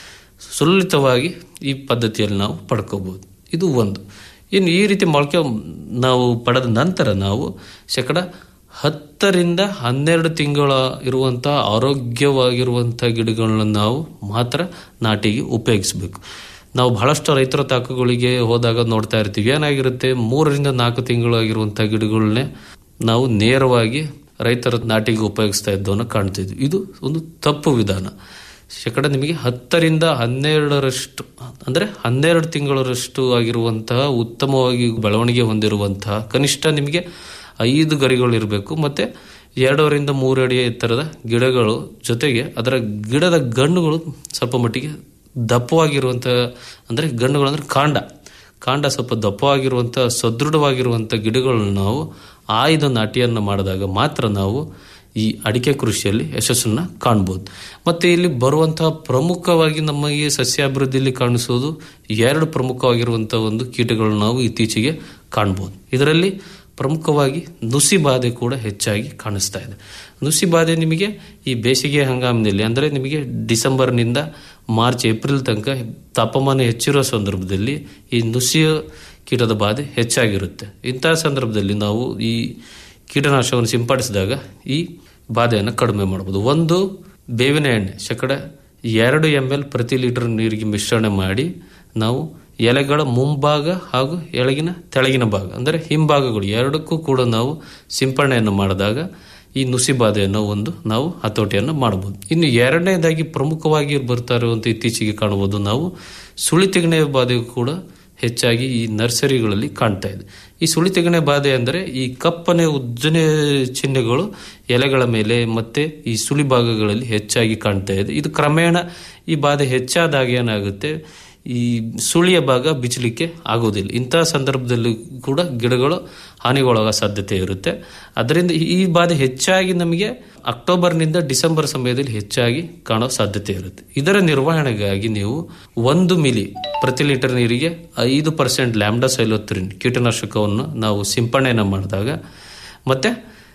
ಸುಲಲಿತವಾಗಿ ಈ ಪದ್ಧತಿಯಲ್ಲಿ ನಾವು ಪಡ್ಕೋಬಹುದು ಇದು ಒಂದು ಇನ್ನು ಈ ರೀತಿ ಮೊಳಕೆ ನಾವು ಪಡೆದ ನಂತರ ನಾವು ಶೇಕಡ ಹತ್ತರಿಂದ ಹನ್ನೆರಡು ತಿಂಗಳ ಇರುವಂತಹ ಆರೋಗ್ಯವಾಗಿರುವಂಥ ಗಿಡಗಳನ್ನ ನಾವು ಮಾತ್ರ ನಾಟಿಗೆ ಉಪಯೋಗಿಸಬೇಕು ನಾವು ಬಹಳಷ್ಟು ರೈತರ ತಾಕುಗಳಿಗೆ ಹೋದಾಗ ನೋಡ್ತಾ ಇರ್ತೀವಿ ಏನಾಗಿರುತ್ತೆ ಮೂರರಿಂದ ನಾಲ್ಕು ತಿಂಗಳಾಗಿರುವಂಥ ಗಿಡಗಳನ್ನೇ ನಾವು ನೇರವಾಗಿ ರೈತರ ನಾಟಿಗೆ ಉಪಯೋಗಿಸ್ತಾ ಇದ್ದವನ್ನ ಕಾಣ್ತಿದ್ವಿ ಇದು ಒಂದು ತಪ್ಪು ವಿಧಾನ ಶೇಕಡ ನಿಮಗೆ ಹತ್ತರಿಂದ ಹನ್ನೆರಡರಷ್ಟು ಅಂದರೆ ಹನ್ನೆರಡು ತಿಂಗಳರಷ್ಟು ಆಗಿರುವಂತಹ ಉತ್ತಮವಾಗಿ ಬೆಳವಣಿಗೆ ಹೊಂದಿರುವಂತಹ ಕನಿಷ್ಠ ನಿಮಗೆ ಐದು ಗರಿಗಳು ಇರಬೇಕು ಮತ್ತೆ ಎರಡರಿಂದ ಮೂರು ಅಡಿ ಎತ್ತರದ ಗಿಡಗಳು ಜೊತೆಗೆ ಅದರ ಗಿಡದ ಗಣ್ಣುಗಳು ಸ್ವಲ್ಪ ಮಟ್ಟಿಗೆ ದಪ್ಪವಾಗಿರುವಂಥ ಅಂದರೆ ಗಣ್ಣುಗಳು ಅಂದರೆ ಕಾಂಡ ಕಾಂಡ ಸ್ವಲ್ಪ ದಪ್ಪವಾಗಿರುವಂಥ ಸದೃಢವಾಗಿರುವಂಥ ಗಿಡಗಳನ್ನು ನಾವು ಆಯ್ದ ನಾಟಿಯನ್ನು ಮಾಡಿದಾಗ ಮಾತ್ರ ನಾವು ಈ ಅಡಿಕೆ ಕೃಷಿಯಲ್ಲಿ ಯಶಸ್ಸನ್ನು ಕಾಣ್ಬೋದು ಮತ್ತೆ ಇಲ್ಲಿ ಬರುವಂತಹ ಪ್ರಮುಖವಾಗಿ ನಮಗೆ ಸಸ್ಯಾಭಿವೃದ್ಧಿಯಲ್ಲಿ ಕಾಣಿಸೋದು ಎರಡು ಪ್ರಮುಖವಾಗಿರುವಂತಹ ಒಂದು ಕೀಟಗಳನ್ನು ನಾವು ಇತ್ತೀಚೆಗೆ ಕಾಣ್ಬೋದು ಇದರಲ್ಲಿ ಪ್ರಮುಖವಾಗಿ ನುಸಿ ಬಾಧೆ ಕೂಡ ಹೆಚ್ಚಾಗಿ ಕಾಣಿಸ್ತಾ ಇದೆ ನುಸಿ ಬಾಧೆ ನಿಮಗೆ ಈ ಬೇಸಿಗೆ ಹಂಗಾಮಿನಲ್ಲಿ ಅಂದರೆ ನಿಮಗೆ ಡಿಸೆಂಬರ್ನಿಂದ ಮಾರ್ಚ್ ಏಪ್ರಿಲ್ ತನಕ ತಾಪಮಾನ ಹೆಚ್ಚಿರೋ ಸಂದರ್ಭದಲ್ಲಿ ಈ ನುಸಿಯ ಕೀಟದ ಬಾಧೆ ಹೆಚ್ಚಾಗಿರುತ್ತೆ ಇಂತಹ ಸಂದರ್ಭದಲ್ಲಿ ನಾವು ಈ ಕೀಟನಾಶಕವನ್ನು ಸಿಂಪಡಿಸಿದಾಗ ಈ ಬಾಧೆಯನ್ನು ಕಡಿಮೆ ಮಾಡಬಹುದು ಒಂದು ಬೇವಿನ ಎಣ್ಣೆ ಶೇಕಡ ಎರಡು ಎಂ ಎಲ್ ಪ್ರತಿ ಲೀಟರ್ ನೀರಿಗೆ ಮಿಶ್ರಣ ಮಾಡಿ ನಾವು ಎಲೆಗಳ ಮುಂಭಾಗ ಹಾಗೂ ಎಳಗಿನ ತೆಳಗಿನ ಭಾಗ ಅಂದರೆ ಹಿಂಭಾಗಗಳು ಎರಡಕ್ಕೂ ಕೂಡ ನಾವು ಸಿಂಪರಣೆಯನ್ನು ಮಾಡಿದಾಗ ಈ ನುಸಿ ಬಾಧೆಯನ್ನು ಒಂದು ನಾವು ಹತೋಟಿಯನ್ನು ಮಾಡಬಹುದು ಇನ್ನು ಎರಡನೇದಾಗಿ ಪ್ರಮುಖವಾಗಿ ಬರ್ತಾ ಇರುವಂಥ ಇತ್ತೀಚೆಗೆ ಕಾಣಬಹುದು ನಾವು ಸುಳಿ ತೆಗಣೆ ಬಾಧೆ ಕೂಡ ಹೆಚ್ಚಾಗಿ ಈ ನರ್ಸರಿಗಳಲ್ಲಿ ಕಾಣ್ತಾ ಇದೆ ಈ ಸುಳಿ ತೆಗಣೆ ಬಾಧೆ ಅಂದರೆ ಈ ಕಪ್ಪನೆ ಉಜ್ಜನೆ ಚಿಹ್ನೆಗಳು ಎಲೆಗಳ ಮೇಲೆ ಮತ್ತೆ ಈ ಸುಳಿ ಭಾಗಗಳಲ್ಲಿ ಹೆಚ್ಚಾಗಿ ಕಾಣ್ತಾ ಇದೆ ಇದು ಕ್ರಮೇಣ ಈ ಬಾಧೆ ಹೆಚ್ಚಾದಾಗ ಏನಾಗುತ್ತೆ ಈ ಸುಳಿಯ ಭಾಗ ಬಿಚ್ಚಲಿಕ್ಕೆ ಆಗೋದಿಲ್ಲ ಇಂತಹ ಸಂದರ್ಭದಲ್ಲಿ ಕೂಡ ಗಿಡಗಳು ಹಾನಿಗೊಳಗ ಸಾಧ್ಯತೆ ಇರುತ್ತೆ ಅದರಿಂದ ಈ ಬಾಧೆ ಹೆಚ್ಚಾಗಿ ನಮಗೆ ಅಕ್ಟೋಬರ್ನಿಂದ ಡಿಸೆಂಬರ್ ಸಮಯದಲ್ಲಿ ಹೆಚ್ಚಾಗಿ ಕಾಣೋ ಸಾಧ್ಯತೆ ಇರುತ್ತೆ ಇದರ ನಿರ್ವಹಣೆಗಾಗಿ ನೀವು ಒಂದು ಮಿಲಿ ಪ್ರತಿ ಲೀಟರ್ ನೀರಿಗೆ ಐದು ಪರ್ಸೆಂಟ್ ಲ್ಯಾಂಬ್ಡಾ ಸೈಲೋತ್ರಿನ್ ಕೀಟನಾಶಕವನ್ನು ನಾವು ಸಿಂಪರಣೆಯನ್ನು ಮಾಡಿದಾಗ ಮತ್ತೆ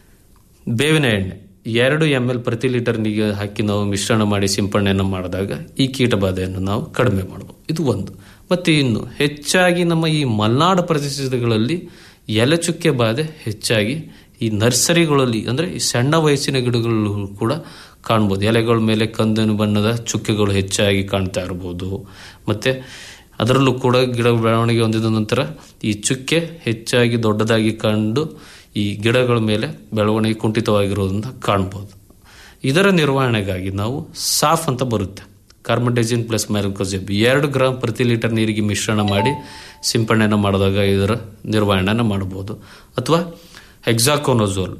ಬೇವಿನ ಎಣ್ಣೆ ಎರಡು ಎಂ ಎಲ್ ಪ್ರತಿ ಲೀಟರ್ ನೀರಿಗೆ ಹಾಕಿ ನಾವು ಮಿಶ್ರಣ ಮಾಡಿ ಸಿಂಪರಣೆಯನ್ನು ಮಾಡಿದಾಗ ಈ ಕೀಟಬಾಧೆಯನ್ನು ನಾವು ಕಡಿಮೆ ಮಾಡಬಹುದು ಇದು ಒಂದು ಮತ್ತೆ ಇನ್ನು ಹೆಚ್ಚಾಗಿ ನಮ್ಮ ಈ ಮಲೆನಾಡು ಪ್ರದೇಶಗಳಲ್ಲಿ ಎಲೆಚುಕ್ಕೆ ಬಾಧೆ ಹೆಚ್ಚಾಗಿ ಈ ನರ್ಸರಿಗಳಲ್ಲಿ ಅಂದರೆ ಈ ಸಣ್ಣ ವಯಸ್ಸಿನ ಗಿಡಗಳು ಕೂಡ ಕಾಣ್ಬೋದು ಎಲೆಗಳ ಮೇಲೆ ಕಂದನು ಬಣ್ಣದ ಚುಕ್ಕೆಗಳು ಹೆಚ್ಚಾಗಿ ಕಾಣ್ತಾ ಇರ್ಬೋದು ಮತ್ತೆ ಅದರಲ್ಲೂ ಕೂಡ ಗಿಡ ಬೆಳವಣಿಗೆ ಹೊಂದಿದ ನಂತರ ಈ ಚುಕ್ಕೆ ಹೆಚ್ಚಾಗಿ ದೊಡ್ಡದಾಗಿ ಕಂಡು ಈ ಗಿಡಗಳ ಮೇಲೆ ಬೆಳವಣಿಗೆ ಕುಂಠಿತವಾಗಿರೋದನ್ನ ಕಾಣ್ಬೋದು ಇದರ ನಿರ್ವಹಣೆಗಾಗಿ ನಾವು ಸಾಫ್ ಅಂತ ಬರುತ್ತೆ ಕಾರ್ಬನ್ಡೈಜಿನ್ ಪ್ಲಸ್ ಮ್ಯಾಲ್ಕೋಜೆಬ್ ಎರಡು ಗ್ರಾಮ್ ಪ್ರತಿ ಲೀಟರ್ ನೀರಿಗೆ ಮಿಶ್ರಣ ಮಾಡಿ ಸಿಂಪರಣೆಯನ್ನು ಮಾಡಿದಾಗ ಇದರ ನಿರ್ವಹಣೆಯನ್ನು ಮಾಡಬಹುದು ಅಥವಾ ಹೆಕ್ಸಾಕೋನೋಜೋಲ್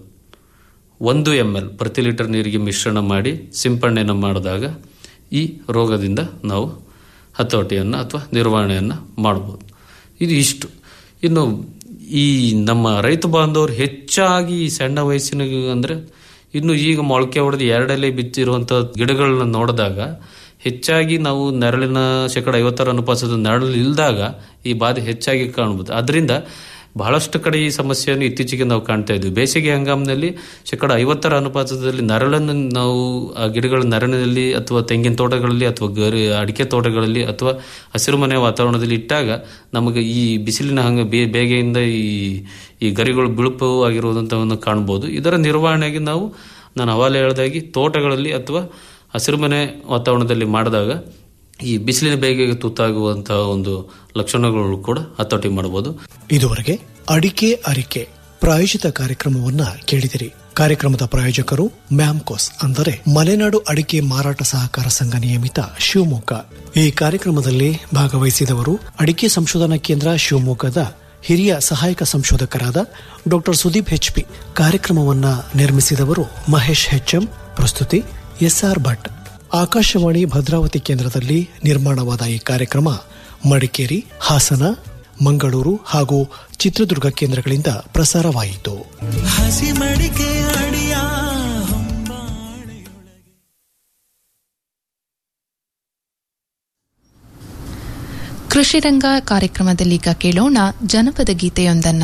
ಒಂದು ಎಮ್ ಎಲ್ ಪ್ರತಿ ಲೀಟರ್ ನೀರಿಗೆ ಮಿಶ್ರಣ ಮಾಡಿ ಸಿಂಪರಣೆಯನ್ನು ಮಾಡಿದಾಗ ಈ ರೋಗದಿಂದ ನಾವು ಹತೋಟಿಯನ್ನು ಅಥವಾ ನಿರ್ವಹಣೆಯನ್ನು ಮಾಡಬಹುದು ಇದು ಇಷ್ಟು ಇನ್ನು ಈ ನಮ್ಮ ರೈತ ಬಾಂಧವರು ಹೆಚ್ಚಾಗಿ ಈ ಸಣ್ಣ ವಯಸ್ಸಿನ ಅಂದರೆ ಇನ್ನು ಈಗ ಮೊಳಕೆ ಹೊಡೆದು ಎರಡಲ್ಲೇ ಬಿತ್ತಿರುವಂಥ ಗಿಡಗಳನ್ನ ನೋಡಿದಾಗ ಹೆಚ್ಚಾಗಿ ನಾವು ನೆರಳಿನ ಶೇಕಡ ಐವತ್ತರ ಅನುಪಾತದ ನೆರಳು ಇಲ್ದಾಗ ಈ ಬಾಧೆ ಹೆಚ್ಚಾಗಿ ಕಾಣಬಹುದು ಅದರಿಂದ ಬಹಳಷ್ಟು ಕಡೆ ಈ ಸಮಸ್ಯೆಯನ್ನು ಇತ್ತೀಚೆಗೆ ನಾವು ಕಾಣ್ತಾ ಇದ್ವಿ ಬೇಸಿಗೆ ಹಂಗಾಮಿನಲ್ಲಿ ಶೇಕಡ ಐವತ್ತರ ಅನುಪಾತದಲ್ಲಿ ನರಳನ್ನು ನಾವು ಆ ಗಿಡಗಳ ನರಳಿನಲ್ಲಿ ಅಥವಾ ತೆಂಗಿನ ತೋಟಗಳಲ್ಲಿ ಅಥವಾ ಗರಿ ಅಡಿಕೆ ತೋಟಗಳಲ್ಲಿ ಅಥವಾ ಹಸಿರುಮನೆ ವಾತಾವರಣದಲ್ಲಿ ಇಟ್ಟಾಗ ನಮಗೆ ಈ ಬಿಸಿಲಿನ ಹಂಗ ಬೇ ಬೇಗೆಯಿಂದ ಈ ಈ ಗರಿಗಳು ಬಿಳುಪು ಆಗಿರುವುದಂತವನ್ನು ಕಾಣ್ಬೋದು ಇದರ ನಿರ್ವಹಣೆಗೆ ನಾವು ನಾನು ಹವಾಲೆ ಹೇಳ್ದಾಗಿ ತೋಟಗಳಲ್ಲಿ ಅಥವಾ ಹಸಿರುಮನೆ ವಾತಾವರಣದಲ್ಲಿ ಮಾಡಿದಾಗ ಈ ಬಿಸಿಲಿನ ಬೇಗೆಗೆ ತುತ್ತಾಗುವಂತಹ ಒಂದು ಲಕ್ಷಣಗಳು ಕೂಡ ಹತೋಟಿ ಮಾಡಬಹುದು ಇದುವರೆಗೆ ಅಡಿಕೆ ಅರಿಕೆ ಪ್ರಾಯೋಜಿತ ಕಾರ್ಯಕ್ರಮವನ್ನ ಕೇಳಿದಿರಿ ಕಾರ್ಯಕ್ರಮದ ಪ್ರಾಯೋಜಕರು ಮ್ಯಾಮ್ಕೋಸ್ ಅಂದರೆ ಮಲೆನಾಡು ಅಡಿಕೆ ಮಾರಾಟ ಸಹಕಾರ ಸಂಘ ನಿಯಮಿತ ಶಿವಮೊಗ್ಗ ಈ ಕಾರ್ಯಕ್ರಮದಲ್ಲಿ ಭಾಗವಹಿಸಿದವರು ಅಡಿಕೆ ಸಂಶೋಧನಾ ಕೇಂದ್ರ ಶಿವಮೊಗ್ಗದ ಹಿರಿಯ ಸಹಾಯಕ ಸಂಶೋಧಕರಾದ ಡಾಕ್ಟರ್ ಸುದೀಪ್ ಹೆಚ್ಪಿ ಕಾರ್ಯಕ್ರಮವನ್ನ ನಿರ್ಮಿಸಿದವರು ಮಹೇಶ್ ಹೆಚ್ಎಂ ಪ್ರಸ್ತುತಿ ಎಸ್ಆರ್ ಭಟ್ ಆಕಾಶವಾಣಿ ಭದ್ರಾವತಿ ಕೇಂದ್ರದಲ್ಲಿ ನಿರ್ಮಾಣವಾದ ಈ ಕಾರ್ಯಕ್ರಮ ಮಡಿಕೇರಿ ಹಾಸನ ಮಂಗಳೂರು ಹಾಗೂ ಚಿತ್ರದುರ್ಗ ಕೇಂದ್ರಗಳಿಂದ ಪ್ರಸಾರವಾಯಿತು ಹಸಿ ಮಡಿಕೆ ಅಡಿಯ ಕೃಷಿರಂಗ ಕಾರ್ಯಕ್ರಮದಲ್ಲೀಗ ಕೇಳೋಣ ಜನಪದ ಗೀತೆಯೊಂದನ್ನ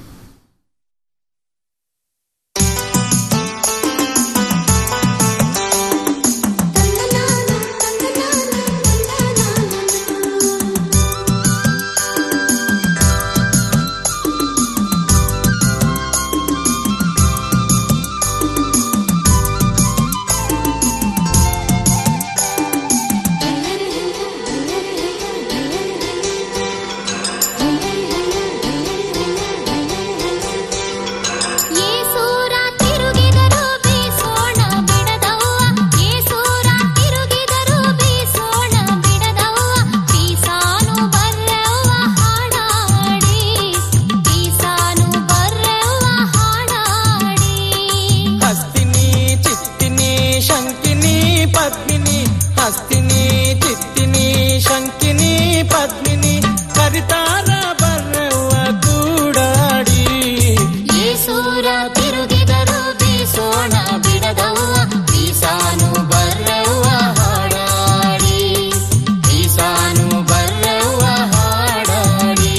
ಏಸೂರ ತಿರುಗಿದರು ಬೀಸೋಣ ಬಿಡದವ್ವ ಏಸೂರ ತಿರುಗಿದರು ಬೀಸೋಣ ಬಿಡದವ್ವ ಬೀಸಾನು ಬರ್ರವ್ವ ಹಾಡಾಡಿ ಬೀಸಾನು ಬರ್ರವ್ವ ಹಾಡಾಡಿ ಹಸ್ತಿನಿ ಚಿತ್ತಿನಿ ಶಂಕಿನಿ ಪದ್ಮಿನಿ ಹಸ್ತಿನಿ ಚಿತ್ತಿನಿ ಶಂಕಿನಿ ಪದ್ಮಿನಿ ಕರಿತಾರ ಬರ್ರವ್ವ ಕೂಡಾಡಿ ಏಸೂರ ತಿರುಗಿದರು ಬೀಸೋಣ ಬಿಡದವ್ವ ಬೀಸಾನು ಬರ್ರವ್ವ ಹಾಡಾಡಿ ಬೀಸಾನು ಬರ್ರವ್ವ ಹಾಡಾಡಿ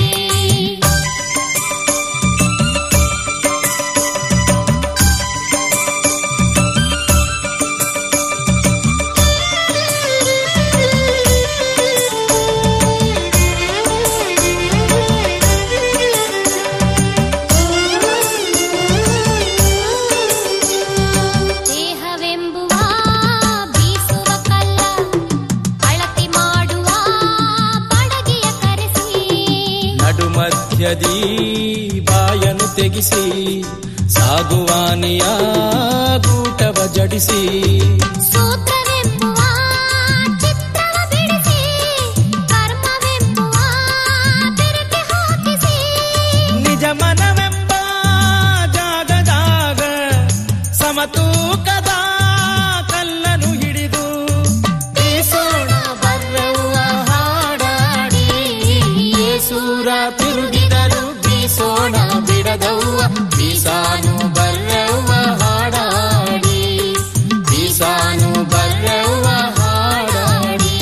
ದೇಹವೆಂಬುವ ಬೀಸುವ ಕಲ್ಲ ಅಳತಿ ಮಾಡುವ ಪಡಗಿಯ ಕರೆಸಿ ನಡು ಮಧ್ಯದಿ ಬಾಯನು ತೆಗಿಸಿ ಸಾಗುವಾನಿಯ ಗೂಟವ ಜಡಿಸಿ ಸೂತ್ರವೆಂಬುವ ಚಿತ್ರವ ಬಿಡಿಸಿ ಕರ್ಮವೆಂಬುವ ಬೆರಕೆ ಹಾಕಿಸಿ ನಿಜ ಮನವೆಂಬ ಜಾಗದಾಗ ಸಮತೂಕದ ಕಲ್ಲನು ಹಿಡಿದು ಬೀಸೋಣ ಬರ್ರವ್ವ ಹಾಡಾಡಿ ಏಸೂರ ತಿರುಗಿದರು ಬೀಸೋಣ ಬಿಡದವ್ವ ಬೀಸಾನು ಬರ್ರವ್ವ ಹಾಡಾಡಿ ಬೀಸಾನು ಬರ್ರವ್ವ ಹಾಡಾಡಿ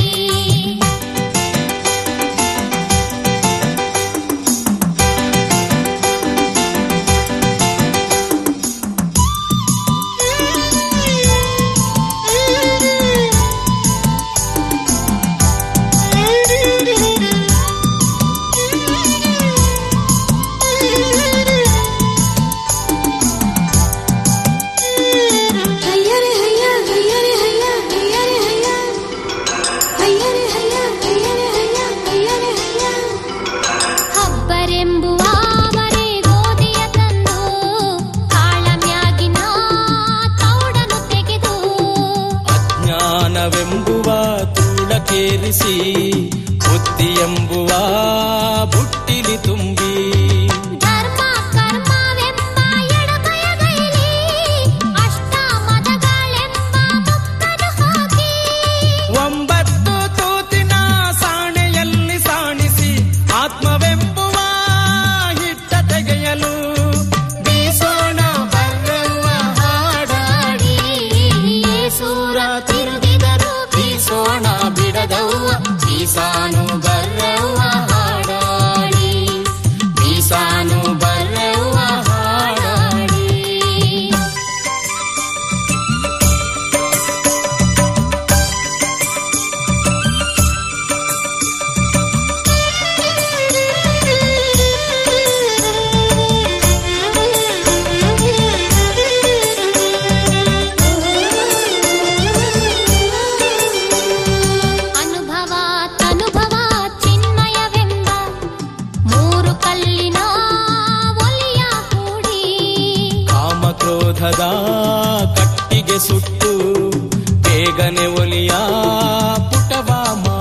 ಹಯ್ಯರೆ ಹಯ್ಯ ಹಯ್ಯರೆ ಹಯ್ಯ ಹಯ್ಯರೆ ಹಯ್ಯ ಹಯ್ಯರೆ ಹಯ್ಯ ಹಯ್ಯರೆ ಹಯ್ಯ ಹಯ್ಯರೆ ಹಯ್ಯ ಹಬ್ಬರೆಂಬುವ ಮರೆ ಗೋಧಿಯ ತಂದು ಕಾಳಮ್ಯಾಗಿನ ತೌಡನು ತೆಗೆದು ಜ್ಞಾನವೆಂಬುವ ತೂಳಕೇರಿಸಿ ಬುದ್ಧಿ ಎಂಬುವ ಬುಟ್ಟಿಲಿ ತುಂಬಿ ಧರ್ಮ ಕರ್ಮವೆಂಬ ಎಡಬಯಗೈಲಿ ಅಷ್ಟ ಮದಗಳೆಂಬ ಮುಕ್ಕನು ಹಾಕಿ ಒಂಬತ್ತು ತೂತಿನ ಸಾಣೆಯಲ್ಲಿ ಸಾಣಿಸಿ ಆತ್ಮವೆಂಬುವ ಹಿಟ್ಟ ತೆಗೆಯಲು ಬೀಸೋಣ ಬರ್ರವ್ವ ಹಾಡಾಡಿ ಏಸೂರ ತಿರುಗಿದರು ಬೀಸೋಣ ಬಿಡದವ್ವ ಬೀಸಾನು ಬರ್ರವ್ವ ಹಾಡಾಡಿ ಬೀಸಾನು ಬರ್ರವ್ವ ಹಾಡಾಡಿ ಅನುಭವ ತನುಭವ ಚಿನ್ಮಯವೆಂಬ ಮೂರು ಕಲ್ಲಿನ ಒಲಿಯ ಕೂಡಿ ಕಾಮಕ್ರೋಧದ ಕಟ್ಟಿಗೆ ಸುಟ್ಟು ಬೇಗನೆ ಒಲಿಯ ಪುಟವ